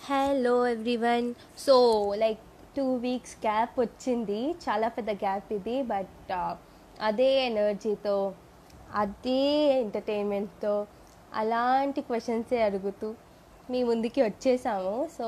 Hello everyone so like two weeks gap వచ్చింది చాలా పెద్ద గ్యాప్ ఇది బట్ అదే ఎనర్జీతో అదే ఎంటర్టైన్మెంట్తో అలాంటి క్వశ్చన్సే అడుగుతూ మీ ముందుకి వచ్చేసాము సో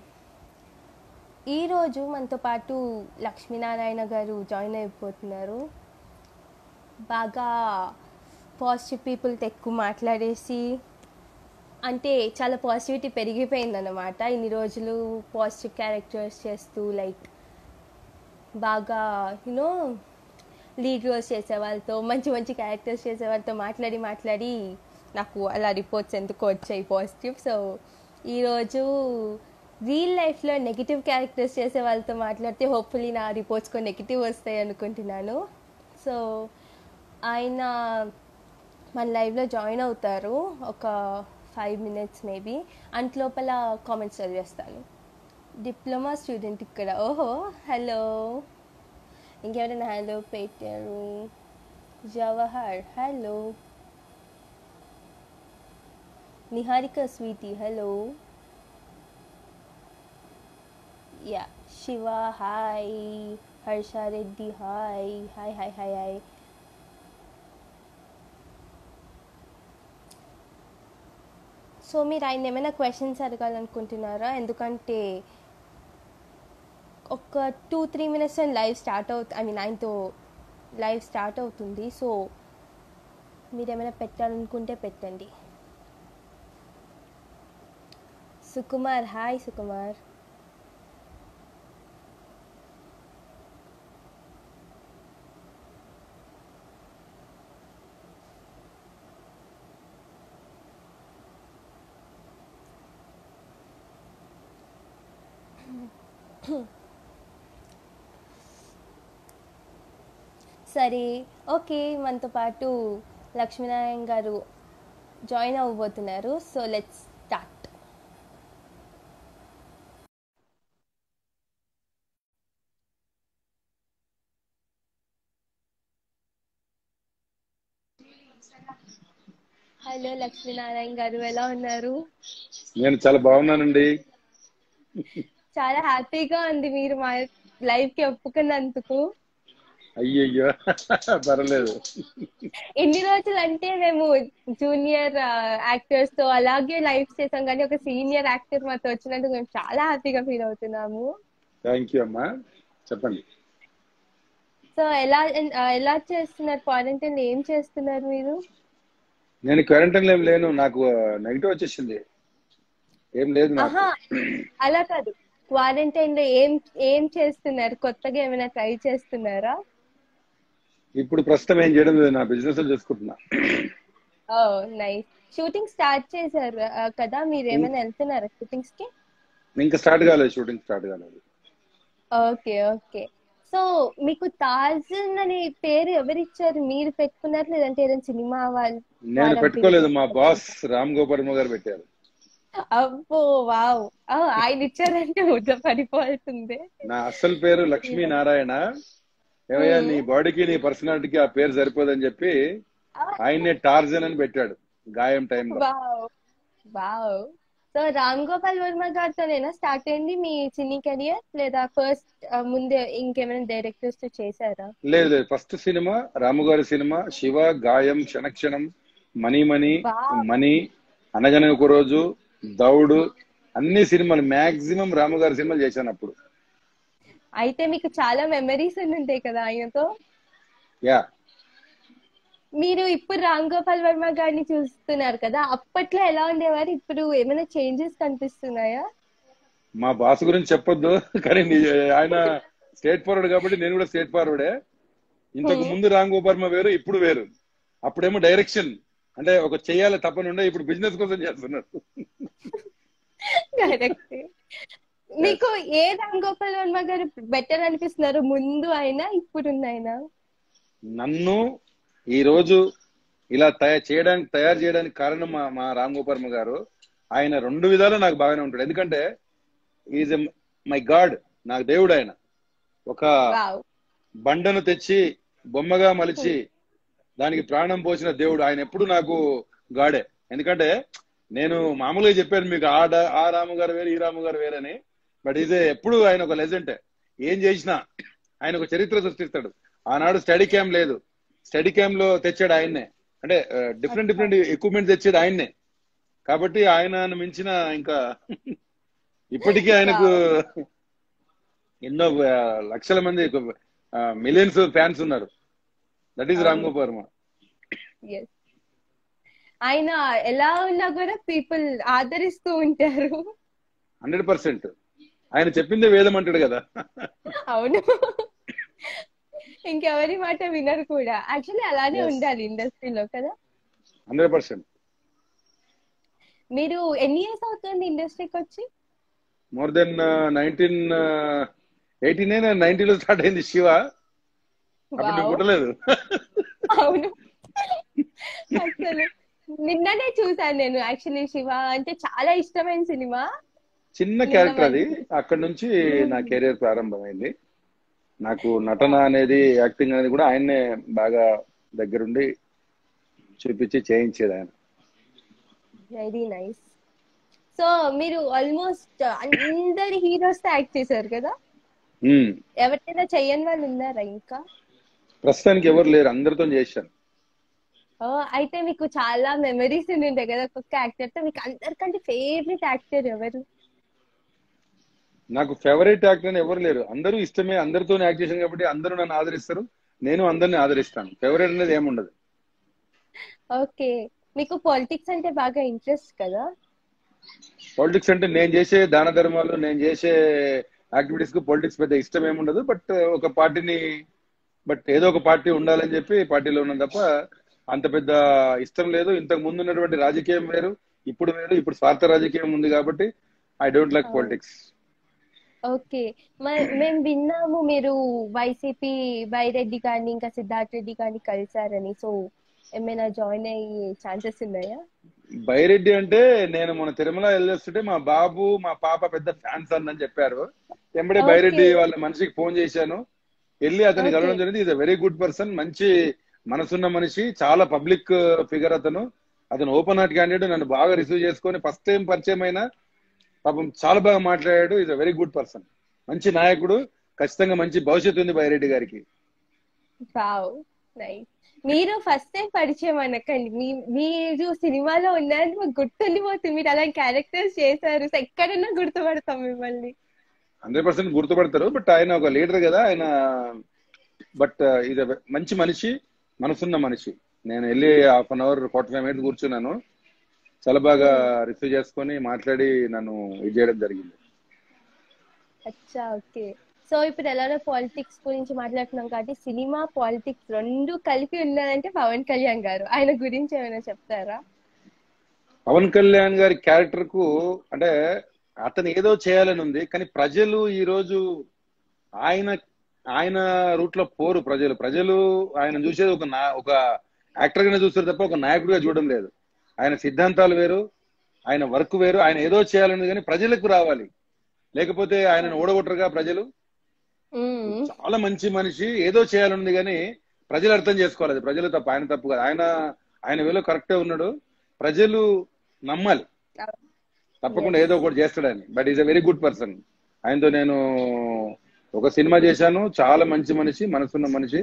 ఈరోజు మనతో పాటు లక్ష్మీనారాయణ గారు జాయిన్ అయిపోతున్నారు బాగా పాజిటివ్ పీపుల్తో ఎక్కువ మాట్లాడేసి అంటే చాలా పాజిటివిటీ పెరిగిపోయిందన్నమాట ఇన్ని రోజులు పాజిటివ్ క్యారెక్టర్స్ చేస్తూ లైక్ బాగా యూనో లీడ్ రోల్స్ చేసే వాళ్ళతో మంచి మంచి క్యారెక్టర్స్ చేసే వాళ్ళతో మాట్లాడి మాట్లాడి నాకు అలా రిపోర్ట్స్ ఎందుకు వచ్చాయి పాజిటివ్ సో ఈరోజు రియల్ లైఫ్లో నెగిటివ్ క్యారెక్టర్స్ చేసే వాళ్ళతో మాట్లాడితే హోప్ఫుల్లీ నా రిపోర్ట్స్ కొన్ని నెగిటివ్ వస్తాయి అనుకుంటున్నాను సో ఆయన మన లైవ్లో జాయిన్ అవుతారు ఒక ఫైవ్ మినిట్స్ మేబీ అంతలోపల కామెంట్స్ చదివేస్తాను డిప్లొమా స్టూడెంట్ ఇక్కడ ఓహో హలో ఇంకెవరైనా హలో పెట్టారు Jawahar hello Niharika Sweety hello yeah Shiva hi Harsha Reddy hi hi hi hi hi so మీరు ఆయన ఏమైనా క్వశ్చన్స్ అడగాలనుకుంటున్నారా ఎందుకంటే ఒక two three minutes live start అవుతుంది ఐ మీన్ ఆయనతో లైవ్ స్టార్ట్ అవుతుంది సో మీరు ఏమైనా పెట్టాలనుకుంటే పెట్టండి సుకుమార్ హాయ్ సుకుమార్ సరే ఓకే మనతో పాటు లక్ష్మీనారాయణ గారు జాయిన్ అవ్వబోతున్నారు so let's start hello Lakshminarayana garu ఎలా ఉన్నారు నేను చాలా బాగున్నానండి చాలా హ్యాపీగా ఉంది మీరు మా లైవ్ కి ఒప్పుకున్నందుకు అయ్యయ్యో పర్లేదు ఎన్ని రోజులు అంటే మేము జూనియర్ యాక్టర్స్ తో అలాగే లైవ్ చేసాం కానీ ఒక సీనియర్ యాక్టర్ మాతో వచ్చినందుకు మేము చాలా హ్యాపీగా ఫీల్ అవుతున్నాము థ్యాంక్ యూ అమ్మా చెప్పండి సో ఎలా ఎలా చేస్తున్నారు క్వారంటైన్ ఏం చేస్తున్నారు మీరు నేను క్వారంటైన్ ఏం లేను నాకు నెగిటివ్ వచ్చేసింది ఏం లేదు నాకు ఆహా అలా కాదు క్వారంటైన్ లో ఏం ఏం చేస్తున్నారు కొత్తగా ఏమైనా ట్రై చేస్తున్నారా ఇప్పుడు ప్రస్తుతం ఏం చేయడం లేదు నా బిజినెస్ చూసుకుంటున్నా ఓ నైస్ షూటింగ్ స్టార్ట్ చేశారు ఆ, కదా మీరు ఏమైనా వెళ్తున్నారా షూటింగ్స్ కి ఇంకా స్టార్ట్ కాలేదు షూటింగ్ స్టార్ట్ కాలేదు ఓకే ఓకే సో మీకు తాజన్ అనే పేరు ఎవరిచ్చారు మీరు పెట్టుకున్నారు లేదంటే ఏదైనా సినిమా వాళ్ళు నేను వాళ్ళ పెట్టుకోలేదు మా బాస్ రామ్ గోపాల్ గారు పెట్టారు అబ్బో వావ్ ఆ, ఆయన ఇచ్చారంటే ముద్ద పడిపోతుంది నా అసలు పేరు లక్ష్మీ నారాయణ ఏమయ్యా నీ బాడీకి నీ పర్సనాలిటీకి ఆ పేరు సరిపోదని చెప్పి ఆయన్నే టార్జన్ అని పెట్టాడు గాయం టైంలో wow wow so Ram Gopal Varma గారితోనేనా స్టార్ట్ అయింది మీ సినీ కెరియర్ లేదా ఫస్ట్ ముందే ఇంకేమైనా డైరెక్టర్స్ తో చేశారా లేదు లేదు ఫస్ట్ సినిమా రాముగారి సినిమా శివ గాయం క్షణక్షణం మణి మణి Wow. మణి అనగనగ ఒక రోజు దౌడు అన్ని సినిమాలు మాక్సిమం రాముగారి సినిమాలు చేశాను అప్పుడు అయితే మీకు చాలా మెమరీస్ ఉంటాయి కదా ఆయనతో యా మీరు ఇప్పుడు రామ్ గోపాల్ వర్మ గారిని చూస్తున్నారు కదా అప్పట్లో ఎలా ఉండేవారు ఇప్పుడు ఏమైనా చేంజెస్ కనిపిస్తున్నాయా మా బాస్ గురించి చెప్పొద్దు కానీ నీ- ఆయన స్టేట్ ఫార్వర్డ్ కాబట్టి నేను కూడా స్టేట్ ఫార్వర్డే ఇంతకు ముందు రామ్ గోపాల్ వేరు ఇప్పుడు వేరు అప్పుడేమో డైరెక్షన్ అంటే ఒక చెయ్యాలి తప్పని ఉండే ఇప్పుడు బిజినెస్ కోసం చేస్తున్నారు కరెక్ట్ మీకు ఏ రామ్ గోపాల్ వర్మ గారు బెటర్ అనిపిస్తున్నారు ముందు అయినా ఇప్పుడున్న అయినా నన్ను ఈ రోజు ఇలా తయారు చేయడానికి తయారు చేయడానికి కారణం మా మా రామ్ గోపాల్ గారు ఆయన రెండు విధాలు నాకు బాగానే ఉంటాడు ఎందుకంటే ఈజ్ మై గాడ్ నాకు దేవుడు ఆయన ఒక వావ్ బండను తెచ్చి బొమ్మగా మలిచి దానికి ప్రాణం పోసిన దేవుడు ఆయన ఎప్పుడు నాకు గాడే ఎందుకంటే నేను మామూలుగా చెప్పాను మీకు ఆ డా- ఆ రాము గారు వేరు ఈ రాము గారు వేరని బట్ ఇదే ఎప్పుడు ఆయన ఒక లెజెంట్ ఏం చేసినా ఆయన ఒక చరిత్ర సృష్టిస్తాడు ఆనాడు స్టడీ క్యాంప్ లేదు స్టడీ క్యాంప్ లో తెచ్చాడు ఆయన్నే అంటే డిఫరెంట్ డిఫరెంట్ ఎక్విప్మెంట్ తెచ్చాడు ఆయన్నే కాబట్టి ఆయనను మించిన ఇంకా ఇప్పటికీ ఆయనకు ఎన్నో ఆ, లక్షల మంది మిలియన్స్ ఫ్యాన్స్ ఉన్నారు that is Ram Gopal Varma Yes. ఆయన ఎలా ఉన్నా కూడా పీపుల్ ఆదరిస్తూ ఉంటారు హండ్రెడ్ పర్సెంట్ ఆయన చెప్పిందే వేదం అంటాడు కదా అవును ఇంకెవరి మాట వినరు కూడా యాక్చువల్లీ అలానే Yes. ఉండాలి ఇండస్ట్రీలో కదా హండ్రెడ్ పర్సెంట్ మీరు ఎన్ని ఇయర్స్ అవుతుంది ఇండస్ట్రీకి వచ్చి మోర్ దెన్ నైన్టీన్ ఎయిటీన్ నైన్టీలో స్టార్ట్ అయింది శివ అప్పుడు నేను Wow. పుట్టలేదు అవును అసలు నిన్ననే చూసాను నేను యాక్చువల్లీ శివ అంటే చాలా ఇష్టమైన సినిమా చిన్న క్యారెక్టర్ అది అక్కడ నుంచి నా కెరీర్ ప్రారంభమైంది నాకు నటన అనేది యాక్టింగ్ అనేది కూడా ఆయన్నే బాగా దగ్గరుండి చూపించి చేయించేది ఆయన వెరీ నైస్ సో మీరు ఆల్మోస్ట్ అందరి హీరోస్ తో యాక్ట్ చేశారు కదా ఉమ్. ఎవరికైనా చెయ్యని వాళ్ళు ఉన్నారా ఇంకా ప్రస్తుతానికి ఎవరు లేరు అందరితో చేశాను ఓ, అయితే మీకు చాలా మెమరీస్ ఉంటాయి కదా ఒక్కొక్క యాక్టర్ తో మీకు అందరికంటే ఫేవరెట్ యాక్టర్ ఎవరు నాకు ఫేవరెట్ యాక్టర్ అని ఎవరు లేరు అందరూ ఇష్టమే అందరితో యాక్ట్ చేశాను కాబట్టి అందరూ నన్ను ఆదరిస్తారు నేను అందరిని ఆదరిస్తాను ఫేవరెట్ అనేది ఏముండదు ఓకే మీకు పాలిటిక్స్ అంటే బాగా ఇంట్రెస్ట్ కదా పాలిటిక్స్ అంటే నేను చేసే దాన ధర్మాలు నేను చేసే యాక్టివిటీస్ కు పాలిటిక్స్ పెద్ద ఇష్టం ఏముండదు బట్ ఒక పార్టీని బట్ ఏదో ఒక పార్టీ ఉండాలని చెప్పి పార్టీలో ఉన్నాం తప్ప అంత పెద్ద ఇష్టం లేదు ఇంతకు ముందు ఉన్నటువంటి రాజకీయం వేరు ఇప్పుడు వేరు ఇప్పుడు స్వార్థ రాజకీయం ఉంది కాబట్టి I don't like politics okay మ- మేము విన్నాము మీరు వైసీపీ బైరెడ్డి గారిని ఇంకా సిద్ధార్థ్ రెడ్డి గారిని కలిసారని సో ఏమైనా జాయిన్ అయ్యే ఛాన్సెస్ ఉన్నాయా బైరెడ్డి అంటే నేను మన తిరుమల వెళ్ళొస్తుంటే మా బాబు మా పాప పెద్ద ఫ్యాన్స్ అని చెప్పారు ఎంబడే Okay. బైరెడ్డి వాళ్ళ మనిషికి ఫోన్ చేశాను వెళ్ళి అతన్ని Okay. కలవడం జరిగింది ఇది వెరీ గుడ్ పర్సన్ మంచి మనసున్న మనిషి చాలా పబ్లిక్ ఫిగర్ అతను అతను ఓపెన్ హార్ట్ క్యాండిడేట్ నన్ను బాగా రిసీవ్ చేసుకొని ఫస్ట్ టైం పరిచయం అయినా పాపం చాలా బాగా మాట్లాడాడు ఇస్ వెరీ గుడ్ పర్సన్ మంచి నాయకుడు ఖచ్చితంగా మంచి భవిష్యత్తు ఉంది బైరెడ్డి గారికి వావ్ నైస్ మీరు ఫస్ట్ టైం పరిచయం అనకండి మీ మీరు సినిమాలో ఉన్నారని మాకు గుర్తుండిపోతుంది మీరు అలాంటి క్యారెక్టర్స్ చేశారు సో ఎక్కడన్నా గుర్తుపడతాం మిమ్మల్ని హండ్రెడ్ పర్సెంట్ గుర్తుపడతారు బట్ ఆయన ఒక లీడర్ కదా ఆయన బట్ ఇది మంచి మనిషి మనసున్న మనిషి నేను వెళ్ళి half an hour forty five minutes కూర్చున్నాను చాలా బాగా రిసీవ్ చేసుకొని మాట్లాడి నన్ను ఇది చేయడం జరిగింది అచ్చా ఓకే సో ఇప్పుడు ఎలానో పాలిటిక్స్ గురించి మాట్లాడుతున్నాం కాబట్టి సినిమా పాలిటిక్స్ రెండు కలిపి ఉన్నదంటే పవన్ కళ్యాణ్ గారు ఆయన గురించి ఏమైనా చెప్తారా పవన్ కళ్యాణ్ గారి క్యారెక్టర్ కు అంటే అతను ఏదో చేయాలని ఉంది కానీ ప్రజలు ఈ రోజు ఆయన ఆయన రూట్ లో పోరు ప్రజలు ప్రజలు ఆయన చూసేది ఒక నా ఒక యాక్టర్ గానే చూస్తారు తప్ప ఒక నాయకుడిగా చూడడం లేదు ఆయన సిద్ధాంతాలు వేరు ఆయన వర్క్ వేరు ఆయన ఏదో చేయాలని కానీ ప్రజలకు రావాలి లేకపోతే ఆయనను ఓడగొట్టరుగా ప్రజలు మ్మ్. చాలా మంచి మనిషి ఏదో చేయాలనుంది కానీ ప్రజలు అర్థం చేసుకోవాలి అది ప్రజలు తప్ప ఆయన తప్పు కాదు ఆయన ఆయన వేలో కరెక్టే ఉన్నాడు ప్రజలు నమ్మాలి తప్పకుండా ఏదో ఒకటి చేస్తాడని but is a very good person ఆయనతో నేను ఒక సినిమా చేశాను చాలా మంచి మనిషి మనసున్న మనిషి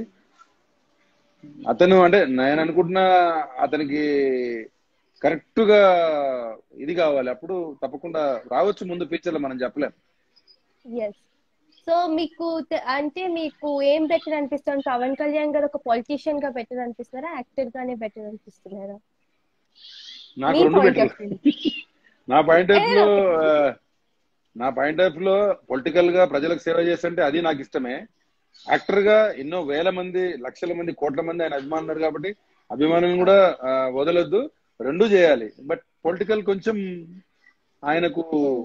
అతను అంటే నేను అనుకుంటున్నా అతనికి కరెక్ట్ గా ఇది కావాలి అప్పుడు తప్పకుండా రావచ్చు ముందు ఫ్యూచర్ లో మనం చెప్పలేం ఎస్ సో మీకు తె- అంటే మీకు ఏం బెటర్ అనిపిస్తుంది పవన్ కళ్యాణ్ గారు ఒక పొలిటీషియన్ గా బెటర్ అనిపిస్తున్నారా యాక్టర్ గానే బెటర్ అనిపిస్తున్నారా నాకు మీ రెండు point బెటర్ of view. నా పాయింట్ ఆఫ్ లో ఆ, నా పాయింట్ ఆఫ్ లో పొలిటికల్ గా ప్రజలకు సేవ చేస్తుంటే అది నాకు ఇష్టమే యాక్టర్ గా ఎన్నో వేల మంది లక్షల మంది కోట్ల మంది ఆయన అభిమానులు ఉన్నారు కాబట్టి అభిమానం కూడా ఆ, వదలొద్దు రెండు చేయాలి బట్ పొలిటికల్ కొంచెం ఆయనకు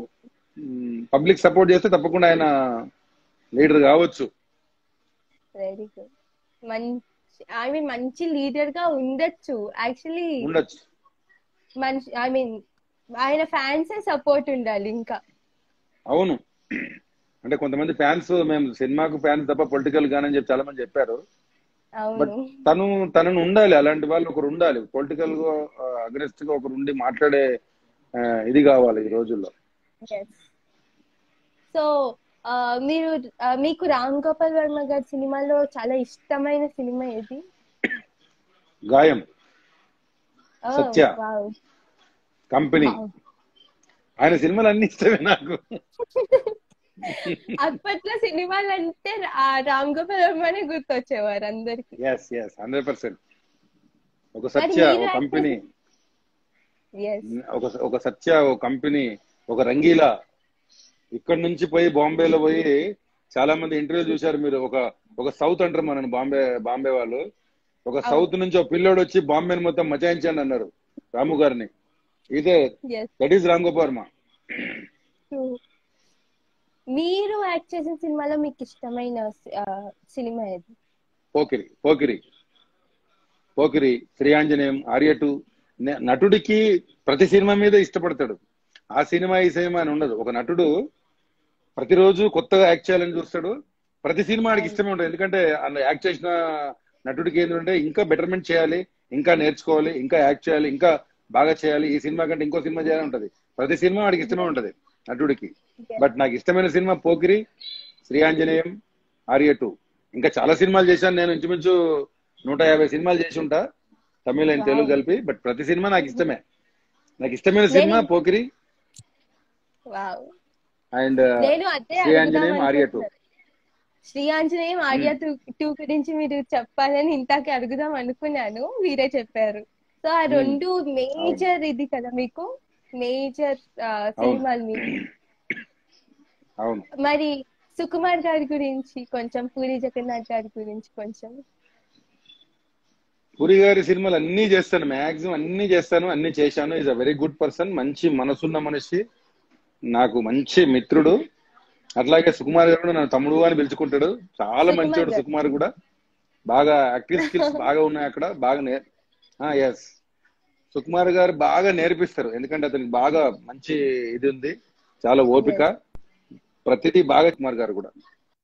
పబ్లిక్ సపోర్ట్ చేస్తే తప్పకుండా ఆయన లీడర్ కావచ్చు వెరీ గుడ్ మంచి ఐ మీన్ మంచి లీడర్ గా ఉండొచ్చు యాక్చువల్లీ ఉండొచ్చు మనిషి ఐ మీన్ ఆయన ఫ్యాన్సే సపోర్ట్ ఉండాలి ఇంకా అవును అంటే కొంతమంది ఫ్యాన్స్ మేము సినిమాకు ఫ్యాన్స్ తప్ప పొలిటికల్ గానని చెప్పి చాలా మంది చెప్పారు బట్ అవును తను తనను ఉండాలి అలాంటి వాళ్ళు ఒకరు ఉండాలి పొలిటికల్ గా అగ్రెస్ట్ గా ఒకరు ఉండి మాట్లాడే ఆ, ఇది కావాలి ఈ రోజుల్లో సో మీరు ఆ, మీకు రామ్ గోపాల్ వర్మ గారి సినిమాలో చాలా ఇష్టమైన సినిమా ఏది Gaayam Oh, Satya. wow. Company Wow. ఆయన సినిమాలు అన్ని ఇష్టమే నాకు అప్పట్లో సినిమాలు అంటే ఆ రామ్ గోపాల్ వర్మనే గుర్తొచ్చేవారు అందరికి ఎస్ ఎస్ హండ్రెడ్ పర్సెంట్ ఒక మరి సత్య మీరు ఒక యాక్ట్ కంపెనీ ఎస్ ఒక ఒక సత్య ఒక కంపెనీ ఒక రంగీలా ఇక్కడ నుంచి పోయి బాంబేలో పోయి చాలా మంది ఇంటర్వ్యూ చూశారు మీరు ఒక ఒక సౌత్ అంటారు మన బాంబే బాంబే వాళ్ళు ఒక సౌత్ నుంచి ఒక పిల్లోడు వచ్చి బాంబేని మొత్తం మచాయించండి అన్నారు రాము గారిని ఇదే yes that is Ram Gopal Varma మీరు యాక్ట్ చేసిన సినిమాలో మీకు ఇష్టమైన ఆ, సినిమా ఏది పోకిరి పోకిరి పోకిరి శ్రీ ఆంజనేయం ఆర్యటు నే- నటుడికి ప్రతి సినిమా మీద ఇష్టపడతాడు ఆ సినిమా ఈ సినిమా అని ఉండదు ఒక నటుడు ప్రతిరోజు కొత్తగా యాక్ట్ చేయాలని చూస్తాడు ప్రతి సినిమా ఆడికి ఇష్టమే ఉంటుంది ఎందుకంటే అందులో యాక్ట్ చేసిన నటుడికి ఏంటంటే ఇంకా బెటర్మెంట్ చేయాలి ఇంకా నేర్చుకోవాలి ఇంకా యాక్ట్ చేయాలి ఇంకా బాగా చేయాలి ఈ సినిమా కంటే ఇంకో సినిమా చేయాలని ఉంటది ప్రతి సినిమా వాడికి ఇష్టమే ఉంటది నటుడికి బట్ నాకు ఇష్టమైన సినిమా పోకిరి శ్రీ ఆంజనేయం ఆర్య టూ ఇంకా చాలా సినిమాలు చేశాను నేను ఇంచుమించు నూట యాభై సినిమాలు చేసి ఉంటా తమిళ అండ్ తెలుగు కలిపి బట్ ప్రతి సినిమా నాకు ఇష్టమే నాకు ఇష్టమైన సినిమా నేను- పోకిరి వావ్ అండ్ నేను అదే శ్రీ ఆంజనేయం అడుగుదాం ఆర్య టూ అనుకుంటున్నాను. శ్రీ ఆంజనేయం ఆర్య టూ టూ గురించి మీరు చెప్పాలని ఇంతాక అడుగుదాం అనుకున్నాను మీరే చెప్పారు సో ఆ రెండు మేజర్ ఇది కదా మీకు మేజర్ సినిమాలు మీకు అవును మరి సుకుమార్ గారి గురించి కొంచెం పూరి జగన్నాథ్ గారి గురించి కొంచెం పూరి గారి సినిమాలు అన్ని చేస్తాను మాక్సిమం అన్ని చేస్తాను అన్ని చేశాను is a very good person మంచి మనసున్న మనిషి నాకు మంచి మిత్రుడు అట్లాగే సుకుమార్ గారు కూడా నన్ను తమ్ముడు అని పిలుచుకుంటాడు చాలా సుకుమార్ మంచోడు గారు. సుకుమార్ కూడా బాగా యాక్టివ్ స్కిల్స్ బాగా ఉన్నాయి అక్కడ బాగా నే ఎస్ సుకుమార్ గారు బాగా నేర్పిస్తారు ఎందుకంటే అతనికి బాగా మంచి ఇది ఉంది చాలా ఓపిక ప్రతిదీ బాగా కుమార్ గారు కూడా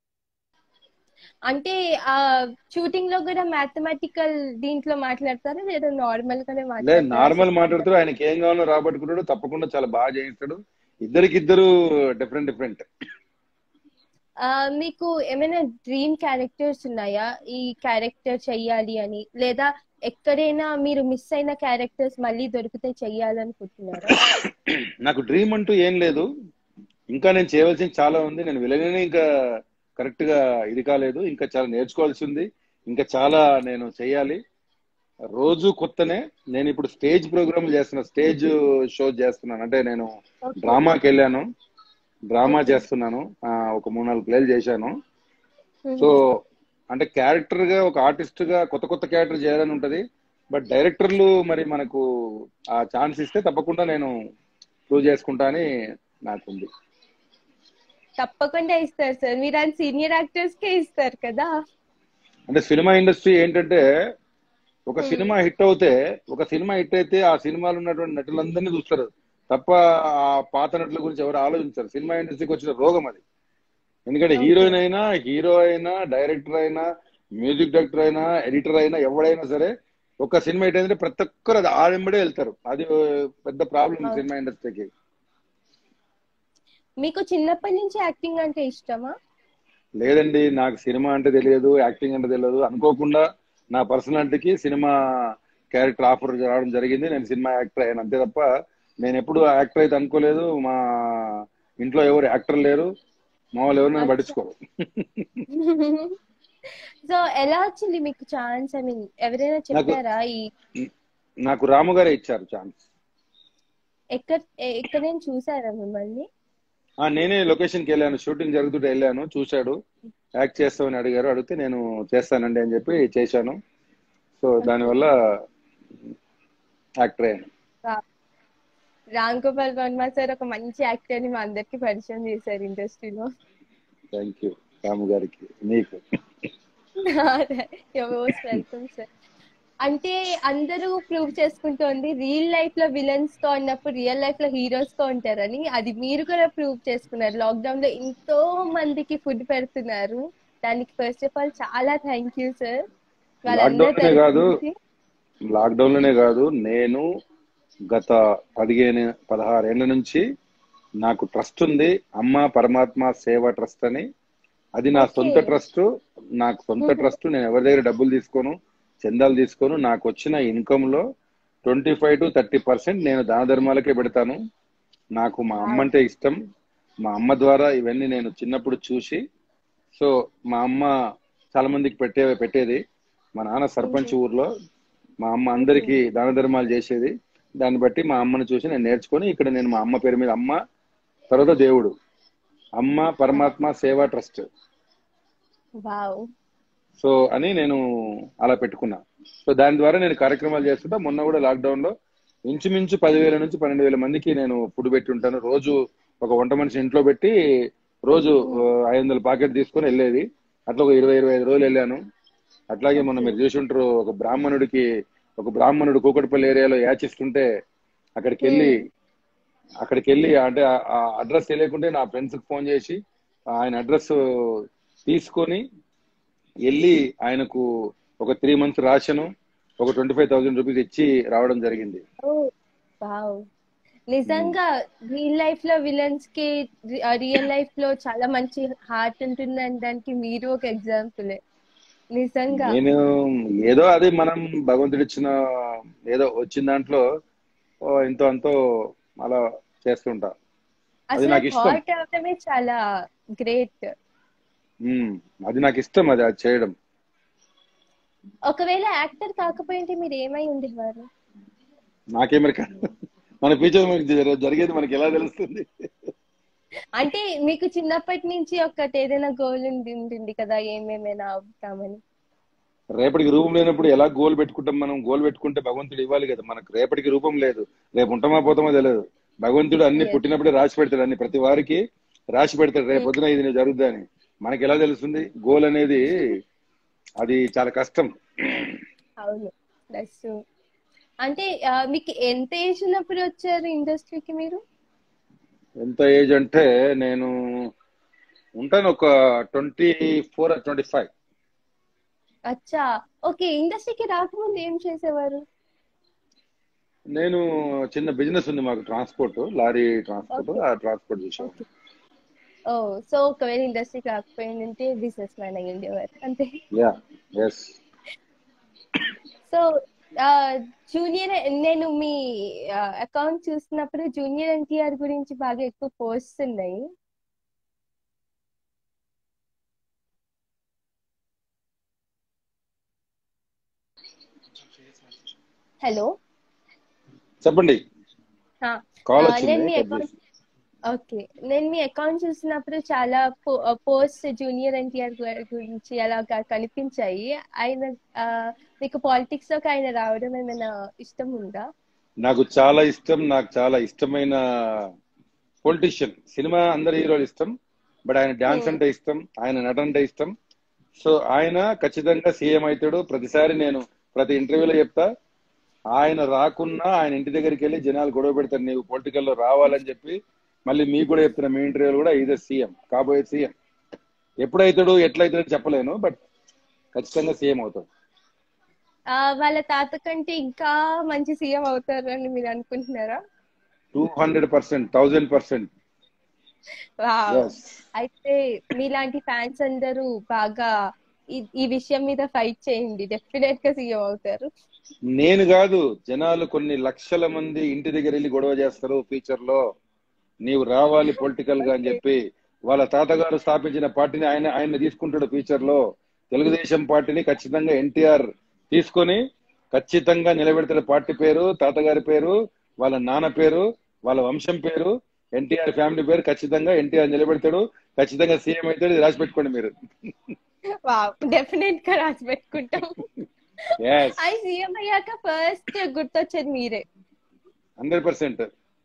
అంటే ఆ షూటింగ్ లో కూడా మ్యాథమెటికల్ దీంట్లో మాట్లాడతారా లేదా నార్మల్ గానే లేదు మాట్లాడతారా నార్మల్ మాట్లాడుతాడు ఆయనకి ఏం కావాలో రాబట్టుకుంటాడు తప్పకుండా చాలా బాగా చేయిస్తాడు ఇద్దరికిద్దరు డిఫరెంట్ డిఫరెంట్ ఆ, మీకు ఏమైనా డ్రీమ్ క్యారెక్టర్స్ ఉన్నాయా ఈ క్యారెక్టర్ చెయ్యాలి అని లేదా ఎక్కడైనా మీరు మిస్ అయిన క్యారెక్టర్స్ మళ్ళీ దొరికితే చెయ్యాలనుకుంటున్నారా నాకు డ్రీమ్ అంటూ ఏం లేదు ఇంకా నేను చేయవలసింది చాలా ఉంది నేను విలనే ఇంకా కరెక్ట్ గా ఇది కాలేదు ఇంకా చాలా నేర్చుకోవాల్సి ఉంది ఇంకా చాలా నేను చేయాలి రోజు కొత్తనే నేను ఇప్పుడు స్టేజ్ ప్రోగ్రామ్ చేస్తున్నా స్టేజ్ షో చేస్తున్నాను అంటే నేను డ్రామాకి వెళ్ళాను డ్రామా చేస్తున్నాను ఆ, ఒక మూడు నాలుగు ప్లేలు చేశాను సో అంటే క్యారెక్టర్ గా ఒక ఆర్టిస్ట్ గా కొత్త కొత్త క్యారెక్టర్ చేయాలని ఉంటది బట్ డైరెక్టర్లు మరి మనకు ఆ ఛాన్స్ ఇస్తే తప్పకుండా నేను ప్రూవ్ చేసుకుంటా అని నాకుంది తప్పకుండా ఇస్తారు సార్ మీరు అది సీనియర్ యాక్టర్స్ కే ఇస్తారు కదా అంటే సినిమా ఇండస్ట్రీ ఏంటంటే ఒక సినిమా హిట్ అవుతే ఒక సినిమా హిట్ అయితే ఆ సినిమాలో ఉన్నటువంటి నటులందరినీ చూస్తారు తప్ప ఆ పాత నటుల గురించి ఎవరు ఆలోచించారు సినిమా ఇండస్ట్రీకి వచ్చిన రోగం అది ఎందుకంటే హీరోయిన్ అయినా హీరో అయినా డైరెక్టర్ అయినా మ్యూజిక్ డైరెక్టర్ అయినా ఎడిటర్ అయినా ఎవడైనా సరే ఒక సినిమా హిట్ అయితే ప్రతి ఒక్కరు అది ఆడెంబడే వెళ్తారు అది పెద్ద ప్రాబ్లం సినిమా ఇండస్ట్రీకి మీకు చిన్నప్పటి నుంచి యాక్టింగ్ అంటే ఇష్టమా లేదండి నాకు సినిమా అంటే తెలియదు యాక్టింగ్ అంటే తెలియదు అనుకోకుండా నా పర్సనాలిటీకి సినిమా క్యారెక్టర్ ఆఫర్ రావడం జరిగింది నేను సినిమా యాక్టర్ అయ్యాను అంతే తప్ప నేను ఎప్పుడు యాక్టర్ అయితే అనుకోలేదు మా ఇంట్లో ఎవరు యాక్టర్ లేరు మా వాళ్ళు ఎవరు నన్ను పట్టించుకోరు సో ఎలా వచ్చింది మీకు ఛాన్స్ ఐ మీన్ ఎవరైనా చెప్పారా ఈ నాకు రాము గారే ఇచ్చారు ఛాన్స్ ఎక్కడ ఎ- ఎక్కడైనా చూసారా మిమ్మల్ని ఆ నేనే లొకేషన్ కి వెళ్ళాను షూటింగ్ జరుగుతుంటే వెళ్ళాను చూశాడు యాక్ట్ చేస్తామని అడిగారు అడిగితే నేను చేస్తానండి అని చెప్పి చేశాను సో దానివల్ల యాక్టర్ అయ్యాను రామ్ గోపాల్ వర్మ సార్ ఒక మంచి యాక్టర్ ని మా అందరికి పరిచయం చేశారు ఇండస్ట్రీలో థ్యాంక్ యూ రాము గారికి నీకు మోస్ట్ వెల్కమ్ సార్ అంటే అందరూ ప్రూవ్ చేసుకుంటోంది రియల్ లైఫ్ లో విలన్స్ గా ఉన్నప్పుడు రియల్ లైఫ్ లో హీరోస్ గా ఉంటారని అది మీరు కూడా ప్రూవ్ చేసుకున్నారు లాక్డౌన్ లో ఎంతో మందికి ఫుడ్ పెడుతున్నారు దానికి ఫస్ట్ ఆఫ్ ఆల్ చాలా థ్యాంక్ యూ సార్ Lockdown లోనే కాదు. లాక్డౌన్ లోనే కాదు నేను గత పదిహేను పదహారు ఏళ్ల నుంచి నాకు ట్రస్ట్ ఉంది అమ్మ పరమాత్మ సేవ ట్రస్ట్ అని అది నా Okay. సొంత ట్రస్ట్ నాకు సొంత ట్రస్ట్ నేను ఎవరి దగ్గర డబ్బులు తీసుకోను చందాలు తీసుకోను నాకు వచ్చిన ఇన్కమ్ లో twenty five to thirty percent నేను దాన ధర్మాలకే పెడతాను నాకు మా అమ్మ అంటే ఇష్టం మా అమ్మ ద్వారా ఇవన్నీ నేను చిన్నప్పుడు చూసి సో మా అమ్మ చాలా మందికి పెట్టే పెట్టేది మా నాన్న సర్పంచ్ ఊర్లో మా అమ్మ అందరికి దాన ధర్మాలు చేసేది దాన్ని బట్టి మా అమ్మని చూసి నేను నేర్చుకొని ఇక్కడ నేను మా అమ్మ పేరు మీద అమ్మ తర్వాత దేవుడు అమ్మ పరమాత్మ సేవా ట్రస్ట్ వావ్ సో అని నేను అలా పెట్టుకున్నా సో దాని ద్వారా నేను కార్యక్రమాలు చేస్తుంటా మొన్న కూడా లాక్డౌన్ లో ఇంచుమించు పదివేల నుంచి పన్నెండు వేల మందికి నేను ఫుడ్ పెట్టి ఉంటాను రోజు ఒక వంట మనిషి ఇంట్లో పెట్టి రోజు ఆ, ఐదు వందల పాకెట్ తీసుకొని వెళ్ళేది అట్లా ఒక ఇరవై ఇరవై ఐదు రోజులు వెళ్ళాను అట్లాగే మొన్న మీరు చూసి ఉంటారు ఒక బ్రాహ్మణుడికి ఒక బ్రాహ్మణుడు కూకట్పల్లి ఏరియాలో యాచిస్తుంటే అక్కడికి వెళ్ళి అక్కడికి వెళ్ళి అంటే ఆ అడ్రస్ తెలియకుంటే నా ఫ్రెండ్స్ కి ఫోన్ చేసి ఆయన అడ్రస్ తీసుకొని వెళ్ళి ఆయనకు ఒక త్రీ మంత్స్ రాషను ఒక ట్వంటీ ఫైవ్ థౌసండ్ రూపీస్ ఇచ్చి రావడం జరిగింది ఓ వావ్ నిజంగా రియల్ లైఫ్ లో విలన్స్ కి రియల్ లైఫ్ లో చాలా మంచి హార్ట్ ఉంటుంది అనడానికి మీరు ఒక ఎగ్జాంపుల్ నిజంగా నేను ఏదో అది మనం భగవంతుడు ఇచ్చిన ఏదో వచ్చిన దాంట్లో ఓ ఎంతో అంతో అలా చేస్తుంటా అది అసలు నాకు ఇష్టం. హార్ట్ అవడమే చాలా గ్రేట్ ఉమ్, అది నాకు ఇష్టం అది అది చేయడం ఒకవేళ యాక్టర్ కాకపోయింటే మీరు ఏమై ఉండేవారు నాకేమరి మన ఫ్యూచర్ మనకి జర- జరిగేది మనకి ఎలా తెలుస్తుంది అంటే మీకు చిన్నప్పటి నుంచి ఒకటి ఏదైనా గోల్ ఉంది ఉంటుంది కదా ఏమేమైనా అవుతామని రేపటికి రూపం లేనప్పుడు ఎలా గోల్ పెట్టుకుంటాం మనం గోల్ పెట్టుకుంటే భగవంతుడు ఇవ్వాలి కదా మనకు రేపటికి రూపం లేదు రేపు ఉంటామా పోతామో తెలియదు భగవంతుడు అన్ని Yes. పుట్టినప్పుడే రాసి పెడతాడు అన్ని ప్రతి వారికి రాసి పెడతాడు రేపు పొద్దున ఇది జరుగుద్దని మనకి ఎలా తెలుస్తుంది గోల్ అనేది అది చాలా కష్టం అవును దట్స్ అంటే ఆ, మీకు ఎంత ఏజ్ ఉన్నప్పుడు వచ్చారు ఇండస్ట్రీకి మీరు ఎంత ఏజ్ అంటే నేను ఉంటాను ఒక ట్వంటీ ఫోర్ ట్వంటీ ఫైవ్ అచ్చా ఓకే ఇండస్ట్రీకి రాకముందు ఏం చేసేవారు నేను చిన్న బిజినెస్ ఉంది మాకు ట్రాన్స్పోర్ట్ లారీ ట్రాన్స్పోర్ట్ ఆ ట్రాన్స్పోర్ట్ చేసాను ఓ సో ఒకవేళ ఇండస్ట్రీకి రాకపోయిందంటే బిజినెస్ మ్యాన్ అయ్యి ఉండేవారు అంతే యా ఎస్ సో జూనియర్ నేను మీ అకౌంట్ చూసినప్పుడు జూనియర్ ఎన్టీఆర్ గురించి బాగా ఎక్కువ పోస్ట్స్ ఉన్నాయి హలో చెప్పండి కాల్ వచ్చింది నేను మీ కట్ అకౌంట్ చేసి. ఓకే నేను మీ అకౌంట్ చూసినప్పుడు చాలా పోస్ట్ జూనియర్ ఎన్టీఆర్ గురించి అలా క- కనిపించాయి ఆయన ఆ, మీకు పాలిటిక్స్ లోకి ఆయన రావడం ఏమైనా ఇష్టం ఉందా నాకు చాలా ఇష్టం నాకు చాలా ఇష్టమైన పొలిటీషియన్ సినిమా అందరి హీరోలు ఇష్టం బట్ ఆయన డాన్స్ Hmm. అంటే ఇష్టం ఆయన నటన అంటే ఇష్టం సో ఆయన ఖచ్చితంగా సీఎం అవుతాడు ప్రతిసారి నేను ప్రతి ఇంటర్వ్యూలో చెప్తా ఆయన రాకున్నా ఆయన ఇంటి దగ్గరికి వెళ్ళి జనాలు గొడవ పెడతారు నీవు పొలిటికల్ లో రావాలని చెప్పి మళ్ళీ మీకు కూడా చెప్తున్నా మీ ఇంటర్వ్యూలో కూడా ఇదే సీఎం కాబోయే సీఎం ఎప్పుడైతాడు ఎట్లయితాడో చెప్పలేను బట్ ఖచ్చితంగా సీఎం అవుతాడు ఆ, వాళ్ళ తాత కంటే ఇంకా మంచి సీఎం అవుతారు అని మీరు అనుకుంటున్నారా two hundred percent thousand percent wow అయితే మీలాంటి ఫ్యాన్స్ అందరూ బాగా ఈ ఈ విషయం మీద ఫైట్ చేయండి డెఫినెట్ గా సీఎం అవుతారు నేను కాదు జనాలు కొన్ని లక్షల మంది ఇంటి దగ్గర వెళ్ళి గొడవ చేస్తారు ఫ్యూచర్ లో నీవు రావాలి పొలిటికల్ గా అని చెప్పి వాళ్ళ తాతగారు స్థాపించిన పార్టీని ఆయన ఆయన తీసుకుంటాడు ఫ్యూచర్ లో తెలుగుదేశం పార్టీని ఖచ్చితంగా ఎన్టీఆర్ తీసుకొని ఖచ్చితంగా నిలబెడతాడు పార్టీ పేరు తాతగారి పేరు వాళ్ళ నాన్న పేరు వాళ్ళ వంశం పేరు ఎన్టీఆర్ ఫ్యామిలీ పేరు ఖచ్చితంగా ఎన్టీఆర్ నిలబెడతాడు ఖచ్చితంగా సీఎం అవుతాడు ఇది రాసి పెట్టుకోండి మీరు వావ్ డెఫినెట్ గా రాసి పెట్టుకుంటాం ఎస్ అది సీఎం అయ్యాక ఫస్ట్ గుర్తొచ్చేది మీరే హండ్రెడ్ పర్సెంట్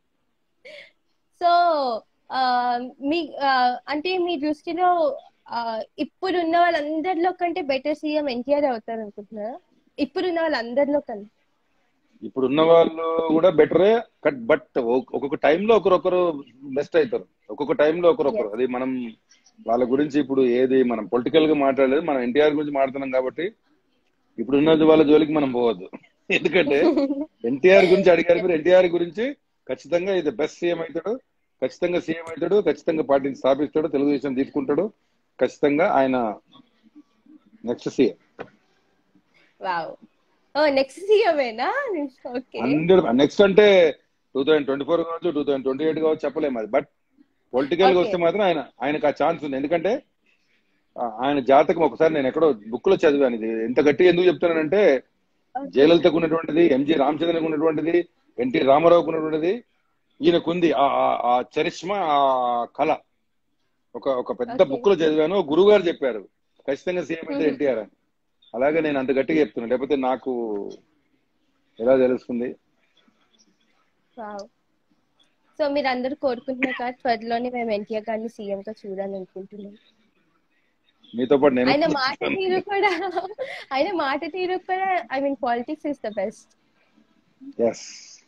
సో ఆ, మీ ఆ, అంటే మీ దృష్టిలో ఆ, ఇప్పుడు ఉన్న వాళ్ళందరిలో కంటే బెటర్ సీఎం ఎన్టీఆర్ అవుతారు అనుకుంటున్నారా ఇప్పుడు ఉన్న వాళ్ళందరిలో కన్నా ఇప్పుడు ఉన్న వాళ్ళు కూడా బెటరే కట్ బట్ ఒక్కొక్క టైంలో ఒకరొకరు బెస్ట్ అవుతారు ఒక్కొక్క టైంలో ఒకరొకరు అది మనం వాళ్ళ గురించి ఇప్పుడు ఏది మనం పొలిటికల్ గా మాట్లాడలేదు మనం ఎన్టీఆర్ గురించి మాట్లాడుతున్నాం కాబట్టి ఇప్పుడు ఉన్నది వాళ్ళ జోలికి మనం పోవద్దు ఎందుకంటే ఎన్టీఆర్ గురించి అడిగారు మీరు ఎన్టీఆర్ గురించి ఖచ్చితంగా ఇది బెస్ట్ సీఎం అవుతాడు ఖచ్చితంగా సీఎం అవుతాడు ఖచ్చితంగా పార్టీని స్థాపిస్తాడు తెలుగుదేశం తీసుకుంటాడు ఖచ్చితంగా ఆయన next CM wow oh next సీఎమేనా ఓకే హండ్రెడ్ నెక్స్ట్ అంటే టూ థౌసండ్ ట్వంటీ ఫోర్ కావచ్చు టూ థౌసండ్ ట్వంటీ ఎయిట్ కావచ్చు చెప్పలేము అది బట్ పొలిటికల్ గా Okay. వస్తే మాత్రం ఆయన ఆయనకు ఆ ఛాన్స్ ఉంది ఎందుకంటే ఆ- ఆయన జాతకం ఒకసారి నేను ఎక్కడో బుక్ లో చదివాను ఇది ఎంత గట్టిగా ఎందుకు చెప్తున్నానంటే జయలలితకు ఉన్నటువంటిది ఎంజి రామచంద్రకు ఉన్నటువంటిది ఎన్టీ రామారావుకు ఉన్నటువంటిది ఈయనకుంది ఆ ఆ- ఆ చరిష్మా ఆ కళ ఒక ఒక పెద్ద Okay. బుక్ లో చదివాను గురువు గారు చెప్పారు ఖచ్చితంగా సీఎం అయితే Mhm. ఎన్టీఆర్ అని అలాగే నేను అంత గట్టిగా చెప్తున్నాను లేకపోతే నాకు ఎలా తెలుస్తుంది వావ్ సో మీరు అందరూ కోరుకుంటున్నారు కదా త్వరలోనే మేము ఎన్టీఆర్ గారిని సీఎం గా చూడాలనుకుంటున్నాం మీతో పాటు నేను ఆయన మాట తీరు కూడా ఆయన మాట తీరు కూడా I mean politics is the best yes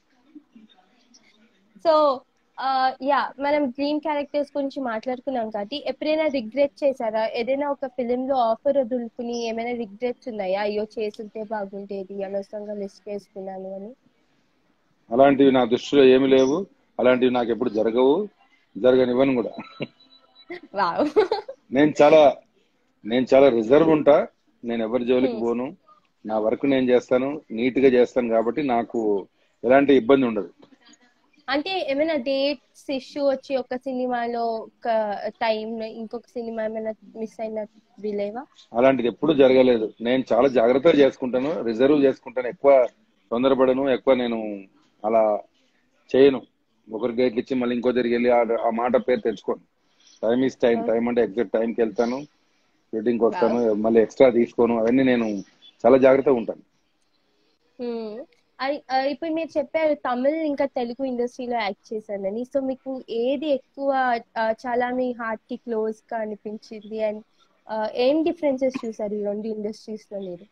so yeah మనం డ్రీమ్ క్యారెక్టర్స్ గురించి మాట్లాడుకున్నాం కాబట్టి ఎప్పుడైనా రిగ్రెట్ చేశారా ఏదైనా ఒక ఫిలిం లో ఆఫర్ వదులుకుని ఏమైనా రిగ్రెట్స్ ఉన్నాయా అయ్యో చేస్తుంటే బాగుండేది అనవసరంగా లిస్ట్ చేసుకున్నాను అని అలాంటివి నా దృష్టిలో ఏమి లేవు అలాంటివి నాకు ఎప్పుడు జరగవు జరగనివ్వను కూడా వావ్ నేను చాలా నేను చాలా రిజర్వ్ ఉంటా నేను ఎవరి జోలికి పోను నా వర్క్ నేను చేస్తాను నీట్ గా చేస్తాను కాబట్టి నాకు ఎలాంటి ఇబ్బంది ఉండదు అంటే ఏమైనా డేట్స్ ఇష్యూ వచ్చి ఒక సినిమాలో ఒక టైం ఇంకొక సినిమా ఏమైనా మిస్ అయిన వీలేవా అలాంటిది ఎప్పుడు జరగలేదు నేను చాలా జాగ్రత్తగా చేసుకుంటాను రిజర్వ్ చేసుకుంటాను ఎక్కువ తొందరపడను ఎక్కువ నేను అలా చేయను ఒకరి డేట్లు ఇచ్చి మళ్ళీ ఇంకో దగ్గరికి వెళ్ళి ఆ- ఆ మాట పేరు తెచ్చుకోను టైం ఇస్ టైం టైం అంటే ఎగ్జాక్ట్ టైంకి వెళ్తాను షూటింగ్కి వస్తాను మళ్ళీ ఎక్స్ట్రా తీసుకోను అవన్నీ నేను చాలా జాగ్రత్తగా ఉంటాను మ్మ్. అయ్- ఆ, ఇప్పుడు మీరు చెప్పారు తమిళ్ ఇంకా తెలుగు ఇండస్ట్రీలో యాక్ట్ చేశానని సో మీకు ఏది ఎక్కువ ఆ, చాలా మీ హార్ట్ కి క్లోజ్ గా అనిపించింది అండ్ ఏం డిఫరెన్సెస్ చూసారు ఈ రెండు ఇండస్ట్రీస్ లో మీరు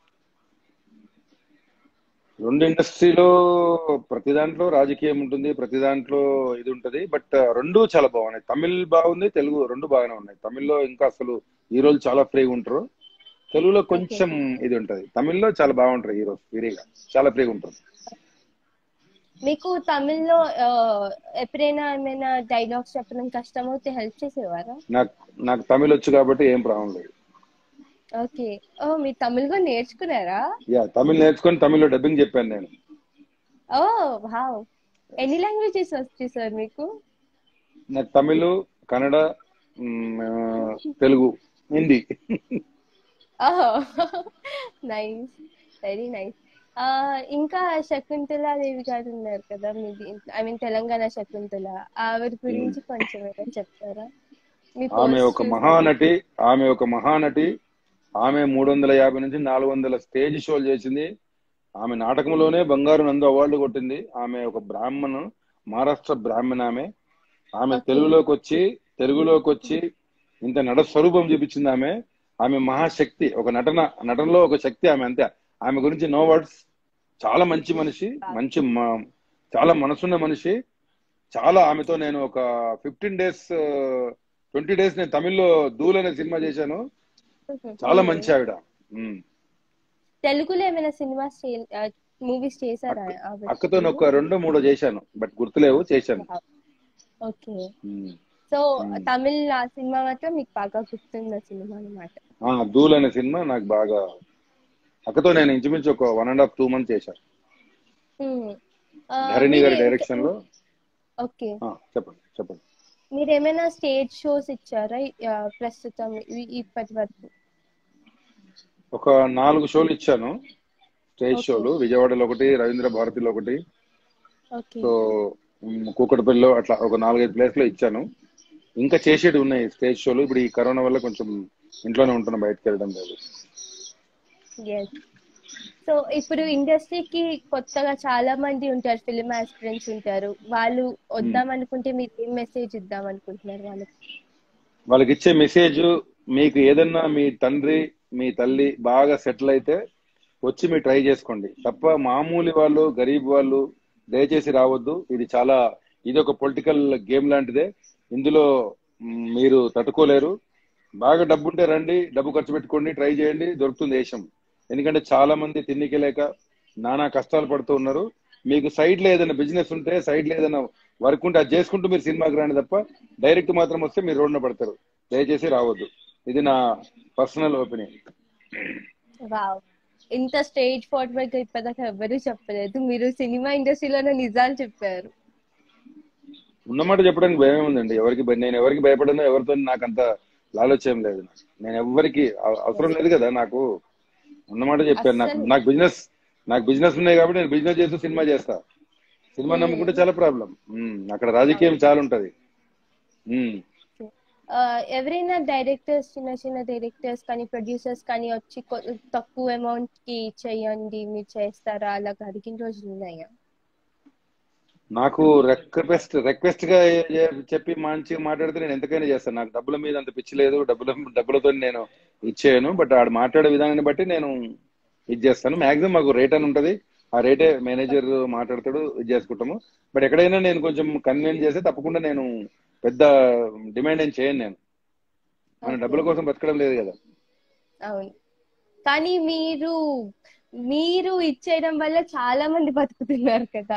రెండు ఇండస్ట్రీలో ప్రతి దాంట్లో రాజకీయం ఉంటుంది ప్రతి దాంట్లో ఇది ఉంటది బట్ రెండు చాలా బాగున్నాయి తమిళ్ బాగుంది తెలుగు రెండు బాగానే ఉన్నాయి తమిళ్లో ఇంకా అసలు హీరోలు చాలా ఫ్రీగా ఉంటారు తెలుగులో కొంచెం ఇది ఉంటది తమిళ్లో చాలా బాగుంటారు హీరో ఫ్రీగా చాలా ఫ్రీగా ఉంటారు మీకు తమిళ్లో ఆ, ఎప్పుడైనా ఏమైనా డైలాగ్స్ చెప్పడం కష్టం అవుతే హెల్ప్ చేసేవారా నాకు నాకు తమిళ్ వచ్చు కాబట్టి ఏం ప్రాబ్లం లేదు ఓకే ఓ మీరు తమిళ్ కూడా నేర్చుకున్నారా యా తమిళ్ నేర్చుకొని తమిళ్లో డబ్బింగ్ చెప్పాను నేను ఓ వావ్ ఎన్ని లాంగ్వేజెస్ వచ్చాయి సార్ మీకు నాకు తమిళ్ కన్నడ మ్, ఆ, తెలుగు హిందీ ఓహో నైస్ వెరీ నైస్ ఇంకా శకుంతలాదేవి గారు ఉన్నారు కదా మీది ఐ మీన్ తెలంగాణ శకుంతల ఆవిడ గురించి కొంచెం ఏమైనా చెప్తారా మీ ఆమె post ఒక చూసి- మహానటి ఆమె ఒక మహానటి ఆమె మూడు వందల యాభై నుంచి నాలుగు వందల స్టేజ్ షోలు చేసింది ఆమె నాటకంలోనే బంగారు నందు అవార్డు కొట్టింది ఆమె ఒక బ్రాహ్మణ్ మహారాష్ట్ర బ్రాహ్మణ ఆమె ఆమె Okay. తెలుగులోకి వచ్చి తెలుగులోకి వచ్చి ఇంత నట స్వరూపం చూపించింది ఆమె ఆమె మహాశక్తి ఒక నటన నటనలో ఒక శక్తి ఆమె అంతే ఆమె గురించి నో వర్డ్స్ చాలా మంచి మనిషి మంచి మ- చాలా మనసున్న మనిషి చాలా ఆమెతో నేను ఒక ఫిఫ్టీన్ డేస్ ట్వంటీ డేస్ నేను తమిళ్లో ధూల్ అనే సినిమా చేశాను చాలా మంచి ఆవిడ ఉమ్. తెలుగులో ఏమైనా సినిమాస్ మూవీస్ చేశారా ఆవిడ? అక్కతో ఒక రెండో మూడో చేశాను బట్ గుర్తులేవు చేశాను ఓకే ఉమ్. సో తమిళ్ ఆ సినిమా మాత్రం మీకు బాగా గుర్తున్న సినిమా అన్నమాట ఆ, ధూల్ అనే సినిమా నాకు బాగా అక్కతో నేను ఇంచుమించు ఒక one and half two month చేశాను Hmm. ఆ, ధరణి గారి మీరు- డైరెక్షన్ లో ఓకే ఆ, చెప్పండి చెప్పండి మీరు ఏమైనా స్టేజ్ షోస్ ఇచ్చారా ఆ, ప్రస్తుతం ఇ- ఇప్పటి వరకు ఒక నాలుగు షోలు ఇచ్చాను స్టేజ్ Okay. షోలు విజయవాడలో ఒకటి రవీంద్ర భారతిలో ఒకటి ఓకే సో ఉమ్, కూకట్పల్లిలో అట్లా ఒక నాలుగైదు ప్లేస్ లో ఇచ్చాను ఇంకా చేసేది ఉన్నాయి స్టేజ్ షోలు ఇప్పుడు ఈ కరోనా వల్ల కొంచెం ఇంట్లోనే ఉంటున్నాం బయటకు వెళ్ళడం లేదు ఎస్ సో ఇప్పుడు ఇండస్ట్రీకి కొత్తగా చాలా మంది ఉంటారు ఫిలిం ఆస్పిరెంట్స్ ఉంటారు వాళ్ళు వద్దాం అనుకుంటే మీరు ఏం మెసేజ్ ఇద్దాం అనుకుంటున్నారు వాళ్ళకి వాళ్ళకి ఇచ్చే మెసేజ్ మీకు ఏదన్నా మీ తండ్రి మీ తల్లి బాగా సెటిల్ అయితే వచ్చి మీరు ట్రై చేసుకోండి తప్ప మామూలు వాళ్ళు గరీబ్ వాళ్ళు దయచేసి రావద్దు ఇది చాలా ఇది ఒక పొలిటికల్ గేమ్ లాంటిదే ఇందులో మ్, మీరు తట్టుకోలేరు బాగా డబ్బు ఉంటే రండి డబ్బు ఖర్చు పెట్టుకోండి ట్రై చేయండి దొరుకుతుంది దేశం ఎందుకంటే చాలా మంది తిన్నికి లేక నానా కష్టాలు పడుతూ ఉన్నారు మీకు సైడ్ లో ఏదైనా బిజినెస్ ఉంటే సైడ్ లో ఏదైనా వర్క్ ఉంటే అది చేసుకుంటూ మీరు సినిమాకి రాండి తప్ప డైరెక్ట్ మాత్రం వస్తే మీరు రోడ్డున పడతారు దయచేసి రావద్దు ఇది నా పర్సనల్ ఒపీనియన్ వావ్ ఇంత స్టేజ్ ఫార్వర్డ్ గా ఇప్పటిదాకా ఎవరు చెప్పలేదు మీరు సినిమా ఇండస్ట్రీలోనే నిజాలు చెప్పారు ఉన్నమాట చెప్పడానికి భయం ఉందండి ఎవరికి భయ- నేను ఎవరికి భయపడను ఎవరితో నాకు అంత లాలోచయం లేదు నాకు. నేను ఎవరికి అవ- అవసరం లేదు కదా నాకు ఉన్నమాట చెప్పాను నాకు అస్సలు. నాకు బిజినెస్ నాకు బిజినెస్ ఉన్నాయి కాబట్టి నేను బిజినెస్ చేస్తూ సినిమా చేస్తా సినిమా నమ్ముకుంటే చాలా ప్రాబ్లం అక్కడ రాజకీయం చాలా ఉంటది ఉమ్. ఆ, ఎవరైనా డైరెక్టర్స్ చిన్న చిన్న డైరెక్టర్స్ కానీ ప్రొడ్యూసర్స్ కానీ వచ్చి కొ- తక్కువ అమౌంట్ కి చేయండి మీరు చేస్తారా అలా అడిగిన రోజులు ఉన్నాయా నాకు రిక్వెస్ట్ రిక్వెస్ట్ గా ఏ- ఏ- చెప్పి మంచిగా మాట్లాడితే నేను ఎంతకైనా చేస్తాను నాకు డబ్బుల మీద అంత పిచ్చి లేదు డబ్బుల డబ్బులతో నేను ఇచ్చేయను బట్ ఆడు మాట్లాడే విధానాన్ని బట్టి నేను ఇది చేస్తాను మాక్సిమం మాకు రేట్ అని ఉంటది ఆ రేటే మేనేజర్ మాట్లాడతాడు ఇది చేసుకుంటాము బట్ ఎక్కడైనా నేను కొంచెం కన్వీన్ చేస్తే తప్పకుండా నేను పెద్ద డిమాండ్ ఏం చేయను నేను మన Okay. డబ్బుల కోసం బతకడం లేదు కదా అవును కానీ మీరు మీరు ఇచ్చేయడం వల్ల చాలా మంది బతుకుతున్నారు కదా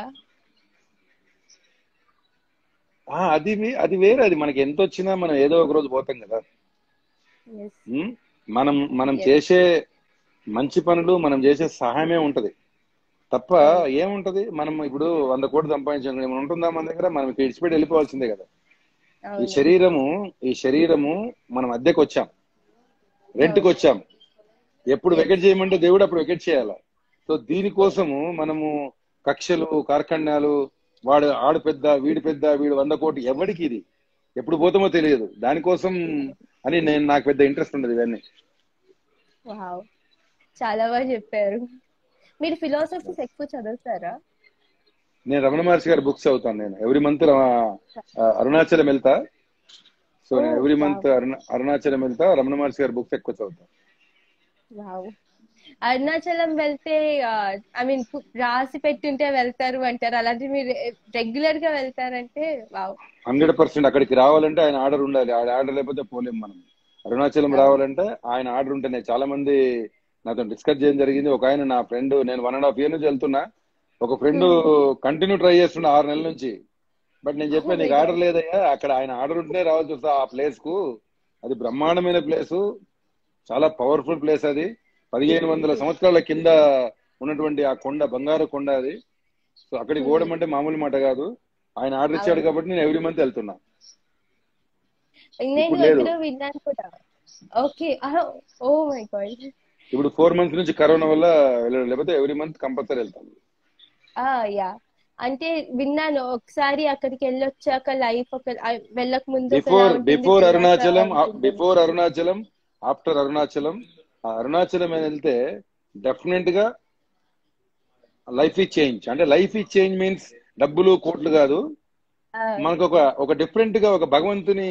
ఆ, అది వే- అది వేరే అది మనకి ఎంత వచ్చినా మనం ఏదో ఒక రోజు పోతాం కదా Yes. ఉమ్, మనం మనం Yes. చేసే మంచి పనులు మనం చేసే సహాయమే ఉంటది తప్ప ఏముంటది మనం ఇప్పుడు వంద కోట్లు సంపాదించాం ఏమైనా ఉంటుందా మన దగ్గర మనం ఇక్కడ ఇడిచిపెట్టి వెళ్ళిపోవాల్సిందే కదా ఈ అవును శరీరము ఈ శరీరము మనం అద్దెకు వచ్చాం రెంట్కి వచ్చాం ఎప్పుడు వెకెట్ చేయమంటే దేవుడు అప్పుడు వెకెట్ చేయాలి సో దీనికోసము మనము కక్షలు కార్ఖండాలు వాడు ఆడు పెద్ద వీడు పెద్ద వీడు వంద కోటి ఎవడికి ఇది ఎప్పుడు పోతామో తెలియదు దానికోసం అని నేను నాకు పెద్ద ఇంట్రెస్ట్ ఉండదు ఇవన్నీ వావ్ చాలా బాగా చెప్పారు మీరు ఫిలాసఫీస్ ఎక్కువ చదువుతారా నేను రమణ మహర్షి గారి బుక్స్ చదువుతాను నేను ఎవ్రీ మంత్ అరుణాచలం వెళ్తా సో నేను Oh, every wow. Month Arunachalam వెళ్తా రమణ మహర్షి గారి బుక్స్ ఎక్కువ చదువుతాను వావ్ అరుణాచలం వెళ్తే ఐ మీన్ రాసి పెట్టుంటే వెళ్తారు అంటారు అలాంటి మీరు రెగ్యులర్ గా వెళ్తారంటే వావ్ హండ్రెడ్ పర్సెంట్ అక్కడికి రావాలంటే ఆయన ఆర్డర్ ఉండాలి ఆయన ఆర్డర్ లేకపోతే పోలేం మనం అరుణాచలం రావాలంటే ఆయన ఆర్డర్ ఉంటేనే చాలా మంది నాతో డిస్కస్ చేయడం జరిగింది ఒక ఆయన నా ఫ్రెండ్ నేను వన్ అండ్ హాఫ్ ఇయర్ నుంచి వెళ్తున్నా ఒక ఫ్రెండ్ కంటిన్యూ ట్రై చేస్తున్నా ఆరు నెలల నుంచి బట్ నేను చెప్పాను Oh my నీకు God. ఆర్డర్ లేదయ్యా అక్కడ ఆయన ఆర్డర్ ఉంటేనే రావాల్సి వస్తా ఆ ప్లేస్ కు అది బ్రహ్మాండమైన ప్లేస్ చాలా పవర్ఫుల్ ప్లేస్ అది పదిహేను వందల సంవత్సరాల కింద ఉన్నటువంటి ఆ కొండ బంగారు కొండ అది సో అక్కడికి పోవడం అంటే మామూలు మాట కాదు ఆయన ఆర్డర్ ఇచ్చాడు అవును. కాబట్టి నేను ఎవ్రీ మంత్ వెళ్తున్నా నేను ఇప్పుడు లేదు. ఎక్కడో విన్నాను కూడా ఓకే ఓ మై గాడ్ ఇప్పుడు ఫోర్ మంత్స్ నుంచి కరోనా వల్ల వెళ్ళడం లేకపోతే ఎవ్రీ మంత్ కంపల్సరీ వెళ్తాను ఆ యా అంటే విన్నాను ఒకసారి అక్కడికి వెళ్ళొచ్చాక లైఫ్ ఒక ఆ, వెళ్ళక ముందు ఒకలా బిఫోర్ ఉంటుంది, బిఫోర్ తర్వాత అరుణాచలం ఉంటుంది. బిఫోర్ అరుణాచలం ఆఫ్టర్ అరుణాచలం ఆ అరుణాచలం అని వెళ్తే డెఫినెట్ గా లైఫ్ ఈ చేంజ్ అంటే లైఫ్ ఈ చేంజ్ మీన్స్ డబ్బులు కోట్లు కాదు ఆ, మనకు ఒక ఒక డిఫరెంట్ గా ఒక భగవంతుని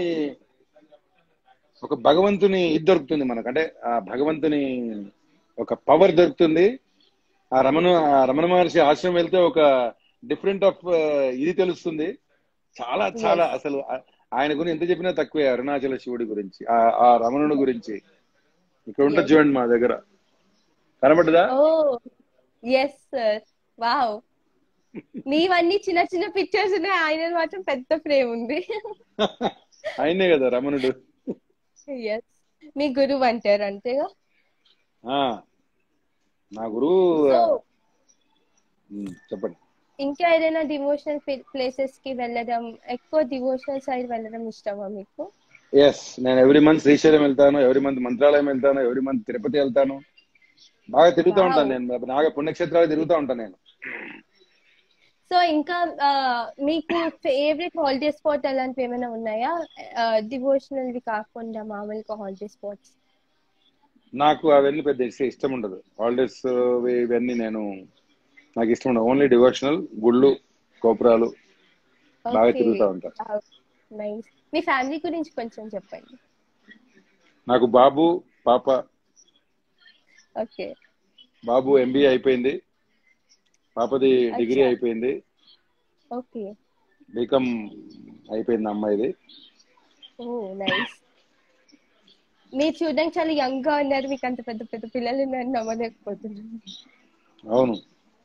ఒక భగవంతుని ఇది దొరుకుతుంది మనకు అంటే ఆ భగవంతుని ఒక పవర్ దొరుకుతుంది ఆ రమణ ఆ రమణ మహర్షి ఆశ్రమం వెళ్తే ఒక డిఫరెంట్ ఆఫ్ ఇది తెలుస్తుంది చాలా చాలా అసలు ఆ- ఆయన గురించి ఎంత చెప్పినా తక్కువే అరుణాచల శివుడి గురించి ఆ ఆ రమణుడి గురించి ఇక్కడ ఉంటుంది చూడండి మా దగ్గర కనబడ్డదా ఓ ఎస్ సార్ వావ్ మీవన్నీ చిన్న చిన్న పిక్చర్స్ ఉన్నాయి ఆయన మాత్రం పెద్ద ఫ్రేమ్ ఉంది ఆయనే కదా రమణుడు ఎస్ మీ గురువు అంటారు అంతేగా ఆ నా గురువు సో ఉమ్, చెప్పండి ఇంకా ఏదైనా డివోషనల్ ప్లేసెస్ కి వెళ్ళడం ఎక్కువ డివోషనల్ సైడ్ వెళ్ళడం ఇష్టమా మీకు ఎస్ నేను ఎవ్రీ మంత్ శ్రీశైలం వెళ్తాను ఎవ్రీ మంత్ మంత్రాలయం వెళ్తాను ఎవ్రీ మంత్ తిరుపతి వెళ్తాను బాగా తిరుగుతూ Wow. ఉంటాను నేను బాగా పుణ్యక్షేత్రాలు తిరుగుతూ ఉంటాను నేను సో ఇంకా ఆ, మీకు ఫేవరెట్ హాలిడే స్పాట్ అలాంటివి ఏమైనా ఉన్నాయా డివోషనల్ వి కాకుండా మామూలుగా హాలిడే స్పాట్స్ నాకు అవన్నీ పెద్ద ఇష్ట- ఇష్టం ఉండదు హాలిడేస్ ఇవన్నీ నేను నాకు ఇష్టం ఉండదు ఓన్లీ డివోషనల్ గుళ్ళు గోపురాలు బాగా తిరుగుతూ ఉంటా నైస్ మీ ఫ్యామిలీ గురించి కొంచెం చెప్పండి నాకు బాబు పాప ఓకే బాబు ఎంబీఏ అయిపోయింది పాపది డిగ్రీ అచ్చా. అయిపోయింది ఓకే బీకామ్ అయిపోయింది అమ్మాయిది ఓ నైస్ మీరు చూడడానికి చాలా యంగ్ గా ఉన్నారు మీకు అంత పెద్ద పెద్ద పిల్లలు ఉన్నారు నమ్మలేకపోతున్నాను అవును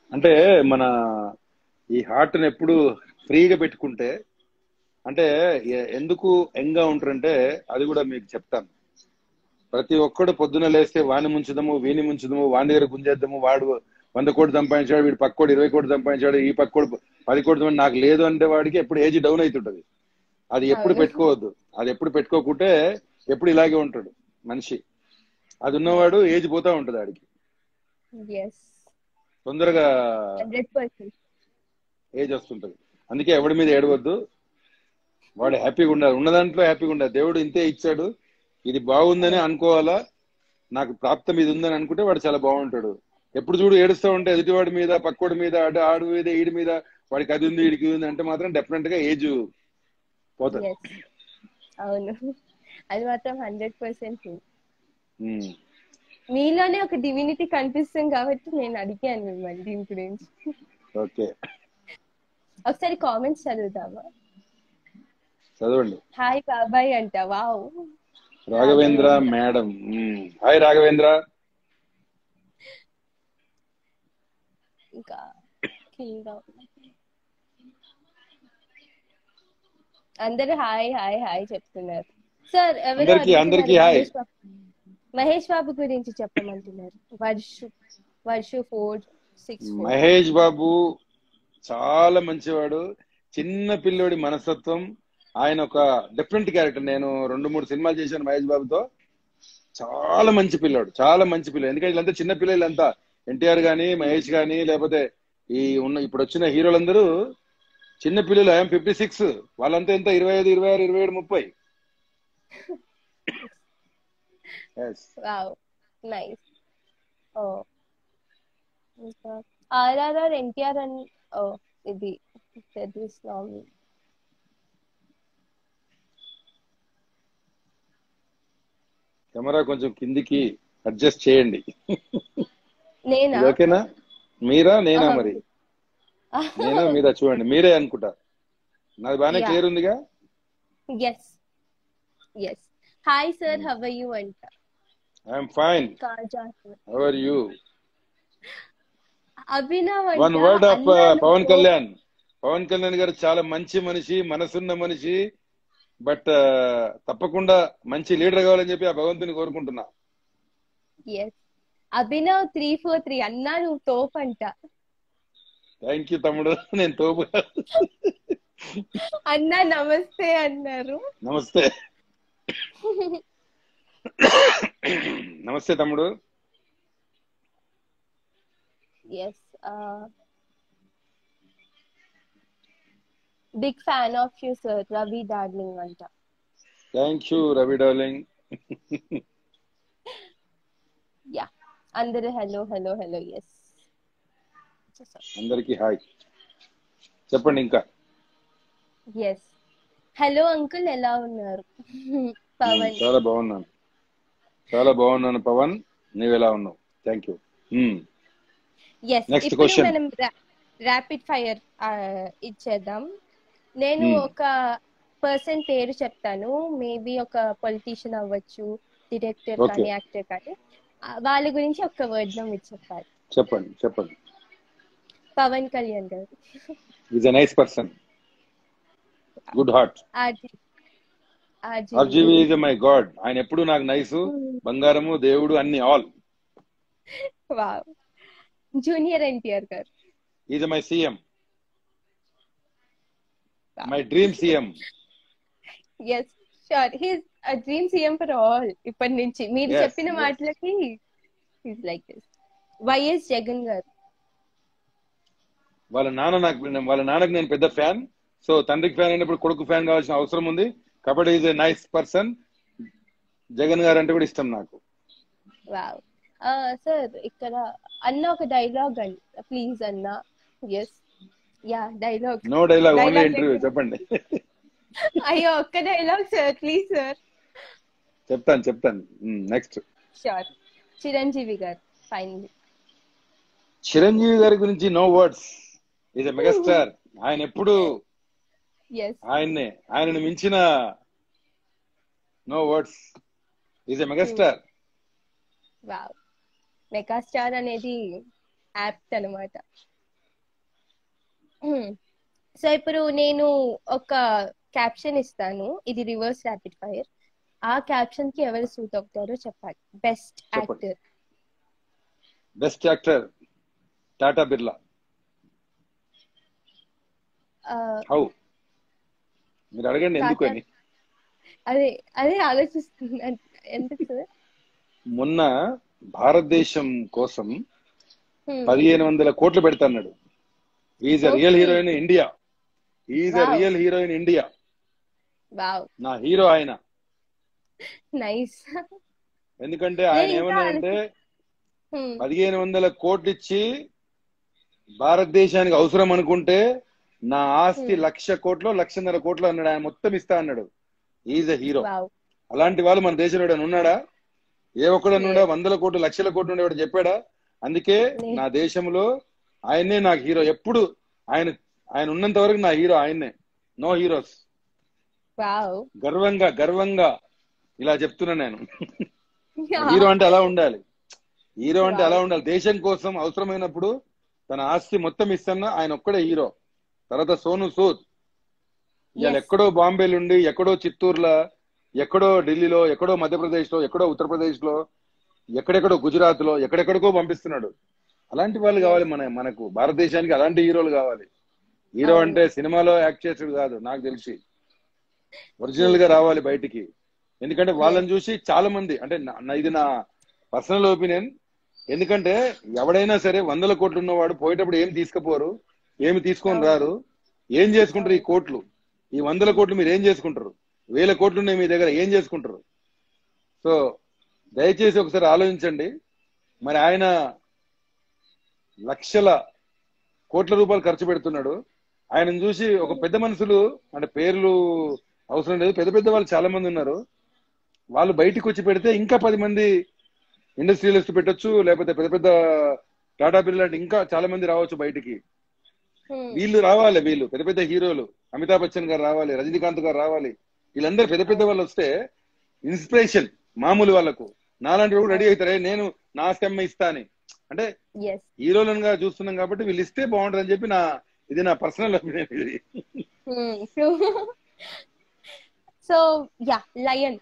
అంటే మన ఈ హార్ట్ ని ఎప్పుడు ఫ్రీగా పెట్టుకుంటే అంటే ఎ- ఎందుకు ఎంగా ఉంటారంటే అది కూడా మీకు చెప్తాను ప్రతి ఒక్కడు పొద్దున లేస్తే వాణ్ణి ముంచుదాము వీని ముంచుదాము వాని దగ్గర గుంజేద్దాము వాడు వంద కోట్లు సంపాదించాడు వీడు పక్కోడు ఇరవై కోట్లు సంపాదించాడు ఈ పక్కోడు పది కోట్లు సంపాదించాడు, నాకు లేదు అంటే వాడికి ఎప్పుడు ఏజ్ డౌన్ అవుతుంటది అది ఎప్పుడు అవును. పెట్టుకోవద్దు అది ఎప్పుడు పెట్టుకోకుంటే ఎప్పుడు ఇలాగే ఉంటాడు మనిషి అది ఉన్నవాడు ఏజ్ పోతా ఉంటది ఆడికి ఎస్ తొందరగా హండ్రెడ్ పర్సెంట్ ఏజ్ వస్తుంటది అందుకే ఎవడి మీద ఏడవద్దు వాడు హ్యాపీగా ఉండాలి ఉన్న దాంట్లో హ్యాపీగా ఉండాలి దేవుడు ఇంతే ఇచ్చాడు ఇది బాగుందని అనుకోవాలా నాకు ప్రాప్తం ఇది ఉందని అనుకుంటే వాడు చాలా బాగుంటాడు ఎప్పుడు చూడు ఏడుస్తూ ఉంటే ఎదుటివాడి మీద పక్కోడి మీద ఆడు ఆడు మీద ఈడి మీద వాడికి అది ఉంది ఈడికి ఇది ఉంది అంటే మాత్రం డెఫినెట్ గా ఏజ్ పోతుంది ఎస్ అవును అది మాత్రం హండ్రెడ్ పర్సెంట్ ఉమ్. మీలోనే ఒక డివినిటీ కనిపిస్తుంది కాబట్టి నేను అడిగాను మిమ్మల్ని దీని గురించి ఓకే ఒకసారి కామెంట్స్ చదువుతామా చదవండి హాయ్ బాబాయ్ అంట wow Raghavendra madam um. Hi Raghavendra ఇంకా కింద అందరూ హాయ్ హాయ్ హాయ్ చెప్తున్నారు సార్ ఎవరు అందరికీ- అడుగుతున్నారు? అందరికీ హాయ్. మహేష్ బాబు. మహేష్ బాబు గురించి చెప్పమంటున్నారు Varshu Varshu four six four Mahesh Babu చాలా మంచివాడు చిన్న పిల్లోడి మనస్తత్వం ఆయన ఒక డిఫరెంట్ క్యారెక్టర్ నేను రెండు మూడు సినిమాలు చేశాను మహేష్ బాబుతో చాలా మంచి పిల్లోడు చాలా మంచి పిల్లడు ఎందుకంటే వీళ్ళంతా చిన్న పిల్లలంతా ఎన్టీఆర్ గాని మహేష్ గాని లేకపోతే ఈ ఉన్న ఇప్పుడు వచ్చిన హీరోలందరూ చిన్న పిల్లలు ఐఎమ్ ఫిఫ్టీ సిక్స్ వాళ్ళంతా ఎంత ఇరవై ఐదు ఇరవై ఆరు ఇరవై ఏడు ముప్పై Yes. వావ్ నైస్ ఓ ఇంకా ఆర్ఆర్ఆర్ ఎన్టీఆర్ అని ఓ ఇది తెలుసు కెమెరా కొంచెం కిందికి అడ్జస్ట్ చేయండి నేనా ఇది ఓకేనా మీరా నేనా ఆహా. మరి నేనా మీరా చూడండి మీరే అనుకుంటా నాది బాగానే Yeah. క్లియర్ ఉందిగా yes yes hi sir how you అంట ఐఎమ్ ఫైన్ కాజా అవర్ యూ అభినవ్ వన్ అంట వర్డ్ ఆఫ్ అన్నాను పవన్ కళ్యాణ్ పవన్ కళ్యాణ్ గారు చాలా మంచి మనిషి మనసున్న మనిషి బట్ తప్పకుండా మంచి లీడర్ కావాలని చెప్పి ఆ భగవంతుని కోరుకుంటున్నా yes Abhinav three four three అన్నా నువ్వు తోపు అంట థ్యాంక్ యూ తమ్ముడు నేను తోపు అన్నా నమస్తే అన్నారు నమస్తే నమస్తే తమ్ముడు yes big fan of you sir Ravi darling అంట thank you Ravi darling yeah అందరూ హలో హలో హలో ఎస్ అందరికి హాయ్ చెప్పండి ఇంకా ఎస్ హలో అంకుల్ ఎలా ఉన్నారు పవన్ చాలా బాగున్నాను చాలా బాగున్నాను పవన్ నువ్వు ఎలా ఉన్నావు థ్యాంక్ యూ ఎస్ Next ఇప్పుడు question. మనం ర్యాపిడ్ ఫైర్ ఇచ్చేద్దాం నేను Hmm. ఒక పర్సన్ పేరు చెప్తాను మేబీ ఒక పొలిటీషియన్ అవ్వచ్చు డైరెక్టర్ Okay. కానీ యాక్టర్ కానీ ఆ, వాళ్ళ గురించి ఒక వర్డ్ లో మీరు చెప్పాలి చెప్పండి చెప్పండి Pawan Kalyan garu is a nice person good heart RG RG RGV is my god ఆయన ఎప్పుడు నాకు నైస్ బంగారము దేవుడు అన్ని all wow junior NTR garu is my CM my dream CM yes sure he's dream CM for all ఇప్పటి నుంచి మీరు Yes, చెప్పిన yes. మాటలకి is like this YS Jagan garu వాళ్ళ నాన్న నాకు వాళ్ళ నాన్నకి నేను పెద్ద ఫ్యాన్ సో తండ్రికి ఫ్యాన్ అయినప్పుడు కొడుకు ఫ్యాన్ కావాల్సిన అవసరం ఉంది కాబట్టి is a nice person Jagan garu అంటే కూడా ఇష్టం నాకు వావ్ సార్ ఇక్కడ అన్న ఒక డైలాగ్ అండి ప్లీజ్ అన్న yes yeah dialogue no dialogue only Dialogue interview లేదు. చెప్పండి అయ్యో ఒక్క డైలాగ్ సార్ ప్లీజ్ సార్ చెప్తాను చెప్తాను నెక్స్ట్ షూర్ చిరంజీవి గారు ఫైనలీ చిరంజీవి గారి గురించి no words is a megastar ఆయన ఎప్పుడు ఎస్ ఆయన్నే ఆయనను మించిన no words is a megastar wow megastar అనేది యాప్ట్ అనమాట సో ఇప్పుడు నేను ఒక క్యాప్షన్ ఇస్తాను ఇది రివర్స్ ర్యాపిడ్ ఫైర్ ఆ క్యాప్షన్ కి ఎవరు సూట్ అవుతారో చెప్పాలి బెస్ట్ చెప్పండి. Actor best actor Tata Birla how మీరు అడగండి ఎందుకు అని అదే అదే ఆలోచిస్తున్నాను ఎందుకు సార్ మొన్న భారతదేశం కోసం పదిహేను వందల కోట్లు పెడతాన్నాడు is a real Okay. Hero in India is a Wow. Real hero in India wow నా హీరో ఆయన నైస్ ఎందుకంటే ఆయన నేను ఇంకా ఏమన్నాడంటే పదిహేను వందల కోట్లు ఇచ్చి భారతదేశానికి అవసరం అనుకుంటే నా ఆస్తి Hmm. లక్ష కోట్లు లక్షన్నర కోట్లు అన్నాడు ఆయన మొత్తం ఇస్తా అన్నాడు ఈజ్ అ హీరో వావ్ అలాంటి వాళ్ళు మన దేశంలో ఎవడైనా ఉన్నాడా ఏ ఒక్కడన్నా లేదు. వందల కోట్లు లక్షల కోట్లు ఉండేవాడు చెప్పాడా అందుకే లేదు. నా దేశంలో ఆయన్నే నాకు హీరో ఎప్పుడు ఆయన ఆయన ఉన్నంత వరకు నా హీరో ఆయన్నే నో హీరోస్ వావ్ గర్వంగా గర్వంగా ఇలా చెప్తున్నా నేను హీరో అంటే అలా ఉండాలి హీరో అంటే అలా ఉండాలి దేశం కోసం అవసరమైనప్పుడు తన ఆస్తి మొత్తం ఇస్తున్నా ఆయన ఒక్కడే హీరో తర్వాత సోను సూద్ ఇవాళ Yes. ఎక్కడో బాంబేలో ఉండి ఎక్కడో చిత్తూరులో ఎక్కడో ఢిల్లీలో ఎక్కడో మధ్యప్రదేశ్ లో ఎక్కడో ఉత్తరప్రదేశ్ లో ఎక్కడెక్కడో గుజరాత్ లో ఎక్కడెక్కడికో పంపిస్తున్నాడు అలాంటి వాళ్ళు కావాలి మన మనకు భారతదేశానికి అలాంటి హీరోలు కావాలి హీరో అవును. అంటే సినిమాలో యాక్ట్ చేసాడు కాదు నాకు తెలిసి ఒరిజినల్ గా రావాలి బయటికి ఎందుకంటే వాళ్ళని చూసి చాలా మంది అంటే నా- నా- ఇది నా పర్సనల్ ఒపీనియన్ ఎందుకంటే ఎవడైనా సరే వందల కోట్లు ఉన్నవాడు పోయేటప్పుడు ఏం తీసుకుపోరు ఏమి తీసుకొని రారు ఏం చేసుకుంటారు ఈ కోట్లు ఈ వందల కోట్లు మీరు ఏం చేసుకుంటారు వేల కోట్లు ఉన్నాయి మీ దగ్గర ఏం చేసుకుంటారు సో దయచేసి ఒకసారి ఆలోచించండి మరి ఆయన లక్షల కోట్ల రూపాయలు ఖర్చు పెడుతున్నాడు ఆయనను చూసి ఒక పెద్ద మనుషులు అంటే పేర్లు అవసరం లేదు పెద్ద పెద్ద వాళ్ళు చాలా మంది ఉన్నారు వాళ్ళు బయటికి వచ్చి పెడితే ఇంకా పది మంది ఇండస్ట్రియలిస్ట్ పెట్టొచ్చు లేకపోతే పెద్ద పెద్ద టాటా బిర్లా లాంటి ఇంకా చాలా మంది రావచ్చు బయటికి వీళ్ళు రావాలి వీళ్ళు పెద్ద పెద్ద హీరోలు అమితాబ్ బచ్చన్ గారు రావాలి రజనీకాంత్ గారు రావాలి వీళ్ళందరూ పెద్ద పెద్ద వాళ్ళు వస్తే ఇన్స్పిరేషన్ మామూలు వాళ్ళకు నాలాంటి కూడా రెడీ అవుతారే నేను నా స్టెమ్ ఇస్తా అని అంటే ఎస్ హీరోలను చూస్తున్నాం కాబట్టి వీళ్ళు ఇస్తే బాగుంటుంది అని చెప్పి నా ఇది నా పర్సనల్ ఒపీనియన్ ఇది so yeah lion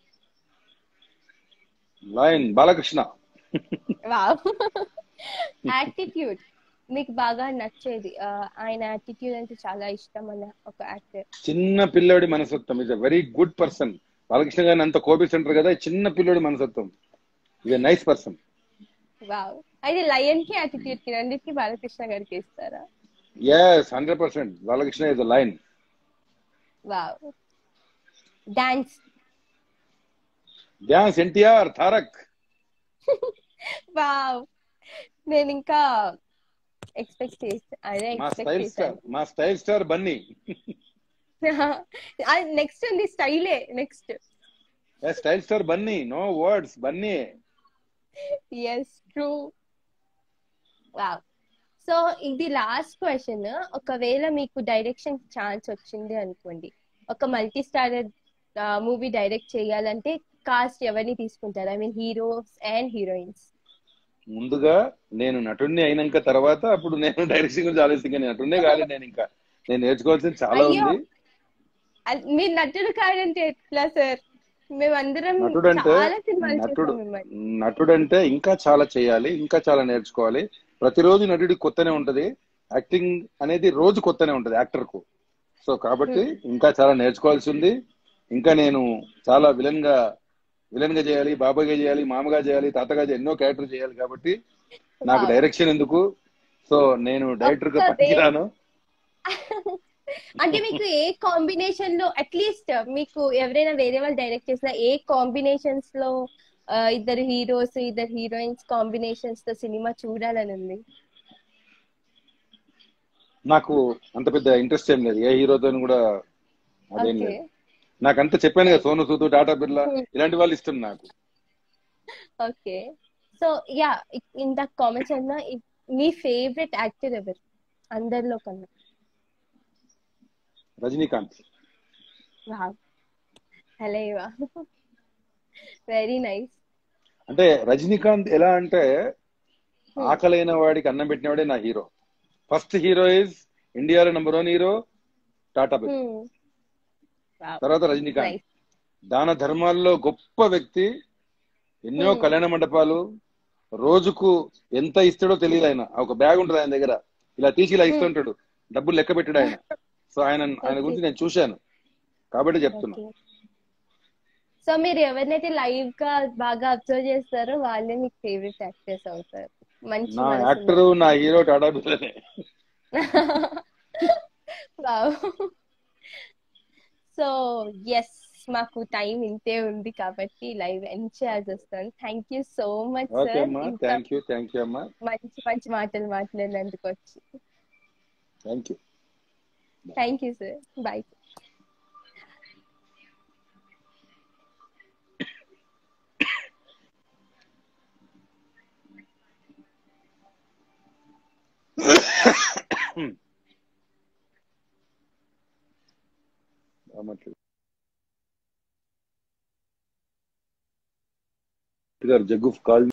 lion Balakrishna wow attitude మీకు బాగా నచ్చేది ఆ, ఆయన యాటిట్యూడ్ అంటే చాలా ఇష్టం అన్న ఒక యాక్టర్ చిన్న పిల్లోడి మనసత్వం is a very good person Balakrishna గారిని అంత కోపిస్తుంటారు కదా చిన్న పిల్లోడి మనసత్వం ఇస్ నైస్ పర్సన్ వావ్ అయితే లయన్ కి యాటిట్యూడ్ కి రెండింటికి బాలకృష్ణ గారికి ఇస్తారా yes hundred percent Balakrishna is a lion wow dance dance NTR Tarak wow నేను ఇంకా ఎక్స్పెక్ట్ చేస్తా అదే మా ఎక్స్పెక్ట్ స్టైల్ స్టార్ చేశాను మా స్టైల్ స్టార్ బన్నీ నెక్స్ట్ ఉంది స్టైలే next style star Bunny no words Bunny yes true wow so ఇది లాస్ట్ క్వశ్చన్ ఒకవేళ మీకు డైరెక్షన్ ఛాన్స్ వచ్చింది అనుకోండి ఒక మల్టీ స్టారర్ మూవీ డైరెక్ట్ చేయాలంటే కాస్ట్ ఎవరిని తీసుకుంటారు I mean heroes and heroines ముందుగా నేను నటుడిని అయినాక తర్వాత అప్పుడు నేను డైరెక్షన్ గురించి ఆలోచిస్తాను నటుడినే కాదు నేను ఇంకా నేను నేర్చుకోవాల్సింది చాలా అయ్యో. ఉంది మీరు నటుడు కాదంటే ఎట్లా సార్ మేమందరం నటుడు అంటే చాలా సినిమాలు నటుడు చూసాం మిమ్మల్ని నటుడు అంటే ఇంకా చాలా చేయాలి ఇంకా చాలా నేర్చుకోవాలి ప్రతిరోజు నటుడి కొత్తనే ఉంటది యాక్టింగ్ అనేది రోజు కొత్తనే ఉంటది యాక్టర్ కు సో కాబట్టి ఇంకా చాలా నేర్చుకోవాల్సి ఉంది ఇంకా నేను చాలా విలన్ గా విలన్ గా చేయాలి బాబాగా చేయాలి మామగా చేయాలి తాతగా చేయాలి ఎన్నో క్యారెక్టర్ చేయాలి కాబట్టి నాకు Wow. డైరెక్షన్ ఎందుకు సో నేను డైరెక్టర్ గా ఒక్క పనికిరాను అంటే మీకు ఏ కాంబినేషన్ లో అట్లీస్ట్ మీకు ఎవరైనా వేరే వాళ్ళు డైరెక్ట్ చేసిన ఏ కాంబినేషన్స్ లో ఆ, ఇద్దరు హీరోస్ ఇద్దరు హీరోయిన్స్ కాంబినేషన్స్ తో సినిమా చూడాలని ఉంది నాకు అంత పెద్ద ఇంట్రెస్ట్ ఏం లేదు ఏ హీరోతో కూడా అదేం ఓకే లేదు నాకు అంత చెప్పాను కదా సోను సూదు టాటా బిర్లా Hmm. ఇలాంటి వాళ్ళు ఇష్టం నాకు ఓకే సో యా ఇంత కామెంట్స్ అన్నా ఇ- మీ ఫేవరెట్ యాక్టర్ ఎవరు అందరిలో కన్నా Rajinikanth wow hello very nice అంటే రజనీకాంత్ ఎలా అంటే ఆకలైన వాడికి అన్నం పెట్టినవాడే నా హీరో ఫస్ట్ హీరో ఇస్ ఇండియాలో number one hero Tata Birla Hmm. Wow. తర్వాత రజనీకాంత్ Nice. దాన ధర్మాల్లో గొప్ప వ్యక్తి ఎన్నో Hmm. కళ్యాణ మండపాలు రోజుకు ఎంత ఇస్తాడో తెలియదు ఆయన ఒక బ్యాగ్ ఉంటుంది ఆయన దగ్గర ఇలా తీసి ఇలా ఇస్తుంటాడు డబ్బులు లెక్క పెట్టాడు ఆయన సో ఆయన ఆయన Okay. గురించి నేను చూశాను కాబట్టి చెప్తున్నా Okay. సో మీరు ఎవరినైతే లైవ్ గా బాగా అబ్జర్వ్ చేస్తారో వాళ్ళే మీకు ఫేవరెట్ యాక్టర్స్ అవుతారు మంచి నా మనసు యాక్టర్ నా హీరో టాటా బిర్లానే సో ఎస్ మాకు టైం ఇంతే ఉంది కాబట్టి లైవ్ ఎండ్ చేయాల్సి వస్తుంది thank you so much okay sir అమ్మా ఇంకా థ్యాంక్ యూ థ్యాంక్ యూ అమ్మా మంచి మంచి మాటలు మాట్లాడినందుకు వచ్చి thank you thank you sir bye గారు Jaggu call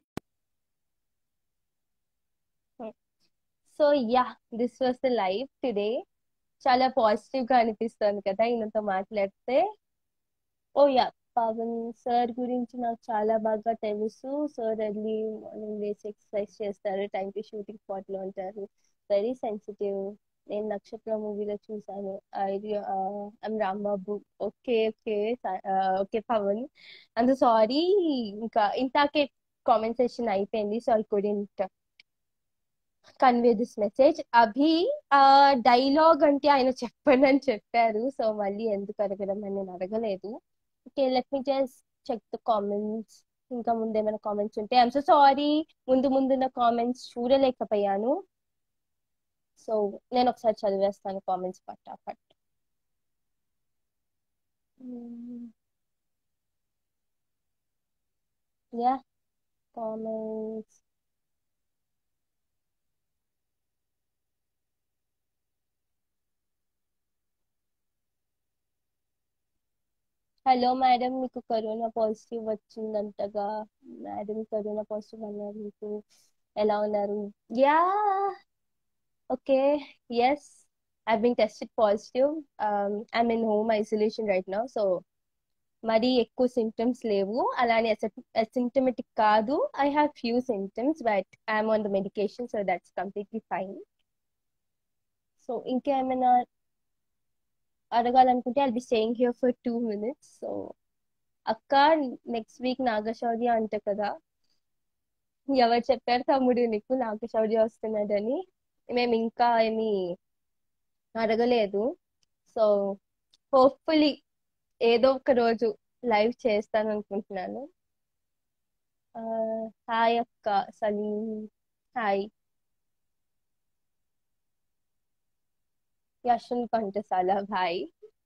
so yeah this was the live today చాలా పాజిటివ్ గా అనిపిస్తుంది కదా ఈయనతో మాట్లాడితే ఓ యా పవన్ సార్ గురించి నాకు చాలా బాగా తెలుసు సార్ ఎర్లీ మార్నింగ్ లేచి ఎక్సర్సైజ్ చేస్తారు టైం కి షూటింగ్ స్పాట్ లో ఉంటారు వెరీ సెన్సిటివ్ నేను నక్షత్ర మూవీలో చూసాను I'm Rambabu okay okay okay Pawan అందు సారీ ఇంకా ఇంతాకే కామెంట్ సెషన్ అయిపోయింది so I couldn't convey this message Abhi dialogue అంటే ఆయన చెప్పండి అని చెప్పారు సో మళ్ళీ ఎందుకు అడగడం అని నేను అడగలేదు okay let me just check the comments ఇంకా ముందు ఏమైనా కామెంట్స్ ఉంటే ఐఎమ్ సో సారీ ముందు ముందున్న కామెంట్స్ చూడలేకపోయాను సో నేను ఒకసారి చదివేస్తాను కామెంట్స్ పట్టాపట్ యా కామెంట్స్ హలో మేడం మీకు కరోనా పాజిటివ్ వచ్చిందంటగా మేడం కరోనా పాజిటివ్ అన్నారు మీకు ఎలా ఉన్నారు yeah okay yes I been tested positive I'm in home isolation right now so మరీ ఎక్కువ సిమ్టమ్స్ లేవు అలానే సిమ్టమెటిక్ కాదు I have few symptoms but I'm on the medication so that's completely fine so ఇంకేమైనా అడగాలనుకుంటే I'll be staying here for two minutes so అక్క next week Naga Shaurya అంట కదా ఎవరు చెప్పారు తమ్ముడు నీకు నాగశౌర్య వస్తున్నాడని మేము ఇంకా ఏమి అడగలేదు సో హోప్ఫుల్లీ ఏదో ఒక రోజు లైవ్ చేస్తాను అనుకుంటున్నాను హాయ్ అక్క సలీం హాయ్ యశ్వంత్ కంటసాల భాయ్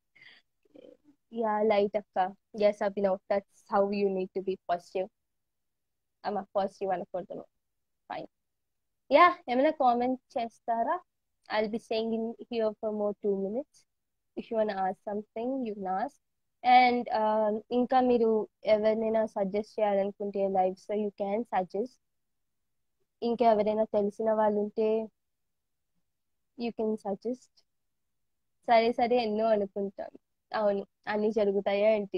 యా లైట్ అక్క yes Abhinav that's how you need to be positive అమ్మ పాజిటివ్ అనకూడదు ఫైన్ యా ఏమైనా కామెంట్ చేస్తారా I'll be saying in here for more two minutes if you want ask something you knows and ఇంకా మీరు ఎవరినైనా suggest చేయాలనుకుంటే lives you can suggest ఇంకా ఎవరైనా తెలిసిన వాళ్ళు ఉంటే యూ కెన్ సజెస్ట్ సరే సరే ఎన్నో అనుకుంటాను అవును అన్ని జరుగుతాయా ఏంటి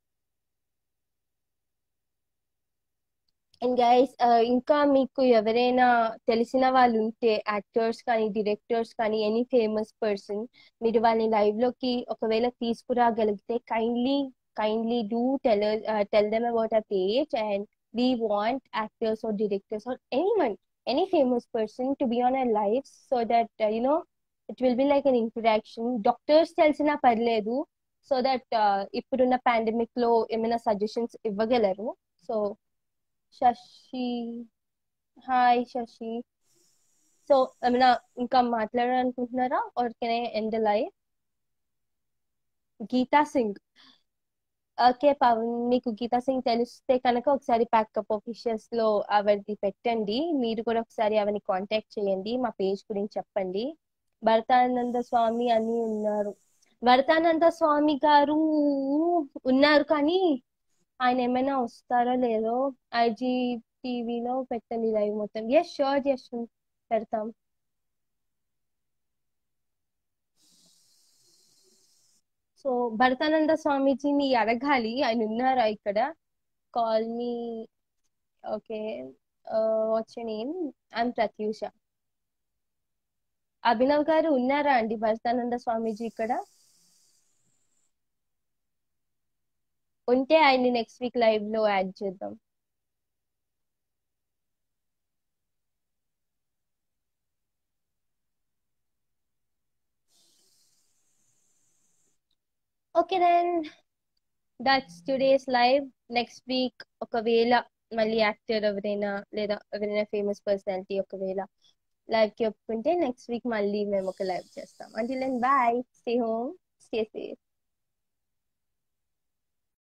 అండ్ గైస్ ఇంకా మీకు ఎవరైనా తెలిసిన వాళ్ళు ఉంటే యాక్టర్స్ కానీ డైరెక్టర్స్ కానీ ఎనీ ఫేమస్ పర్సన్ మీరు వాళ్ళని లైవ్ లోకి ఒకవేళ తీసుకురాగలిగితే kindly kindly do tell tell them about a page and we want actors or directors or any one any famous person to be on a life so that you know it will be like an interaction doctors తెలిసినా పర్లేదు so that ఇప్పుడున్న pandemic లో ఏమైనా suggestions ఇవ్వగలరు so Shashi hi Shashi so ఏమైనా ఇంకా మాట్లాడాలనుకుంటున్నారా or can I end live Geetha Singh okay Pawan మీకు గీతా సింగ్ తెలిస్తే కనుక ఒకసారి ప్యాకప్ ఆఫీషియల్స్ లో అవరిది పెట్టండి మీరు కూడా ఒకసారి అవన్నీ కాంటాక్ట్ చేయండి మా పేజ్ గురించి చెప్పండి భరతానంద స్వామి అని ఉన్నారు భరతానంద స్వామి గారు ఉన్నారు కానీ ఆయన ఏమైనా వస్తారో లేదో ఐజీ టీవీలో పెట్టండి లైవ్ మొత్తం ఎస్ షూర్ ఎస్ పెడతాం సో భరతానంద స్వామీజీని అడగాలి ఆయన ఉన్నారా ఇక్కడ call me okay what's name I'm Pratyusha Abhinav గారు ఉన్నారా అండి భరతానంద స్వామీజీ ఇక్కడ ఉంటే ఆయన్ని నెక్స్ట్ వీక్ లైవ్ లో యాడ్ చేద్దాం okay then that's today's live next week ఒకవేళ మళ్ళీ యాక్టర్ ఎవరైనా లేదా ఎవరైనా ఫేమస్ పర్సనాలిటీ ఒకవేళ లైవ్ కి ఒప్పుకుంటే నెక్స్ట్ వీక్ మళ్ళీ మేము ఒక లైవ్ చేస్తాం అంటే then bye stay home stay safe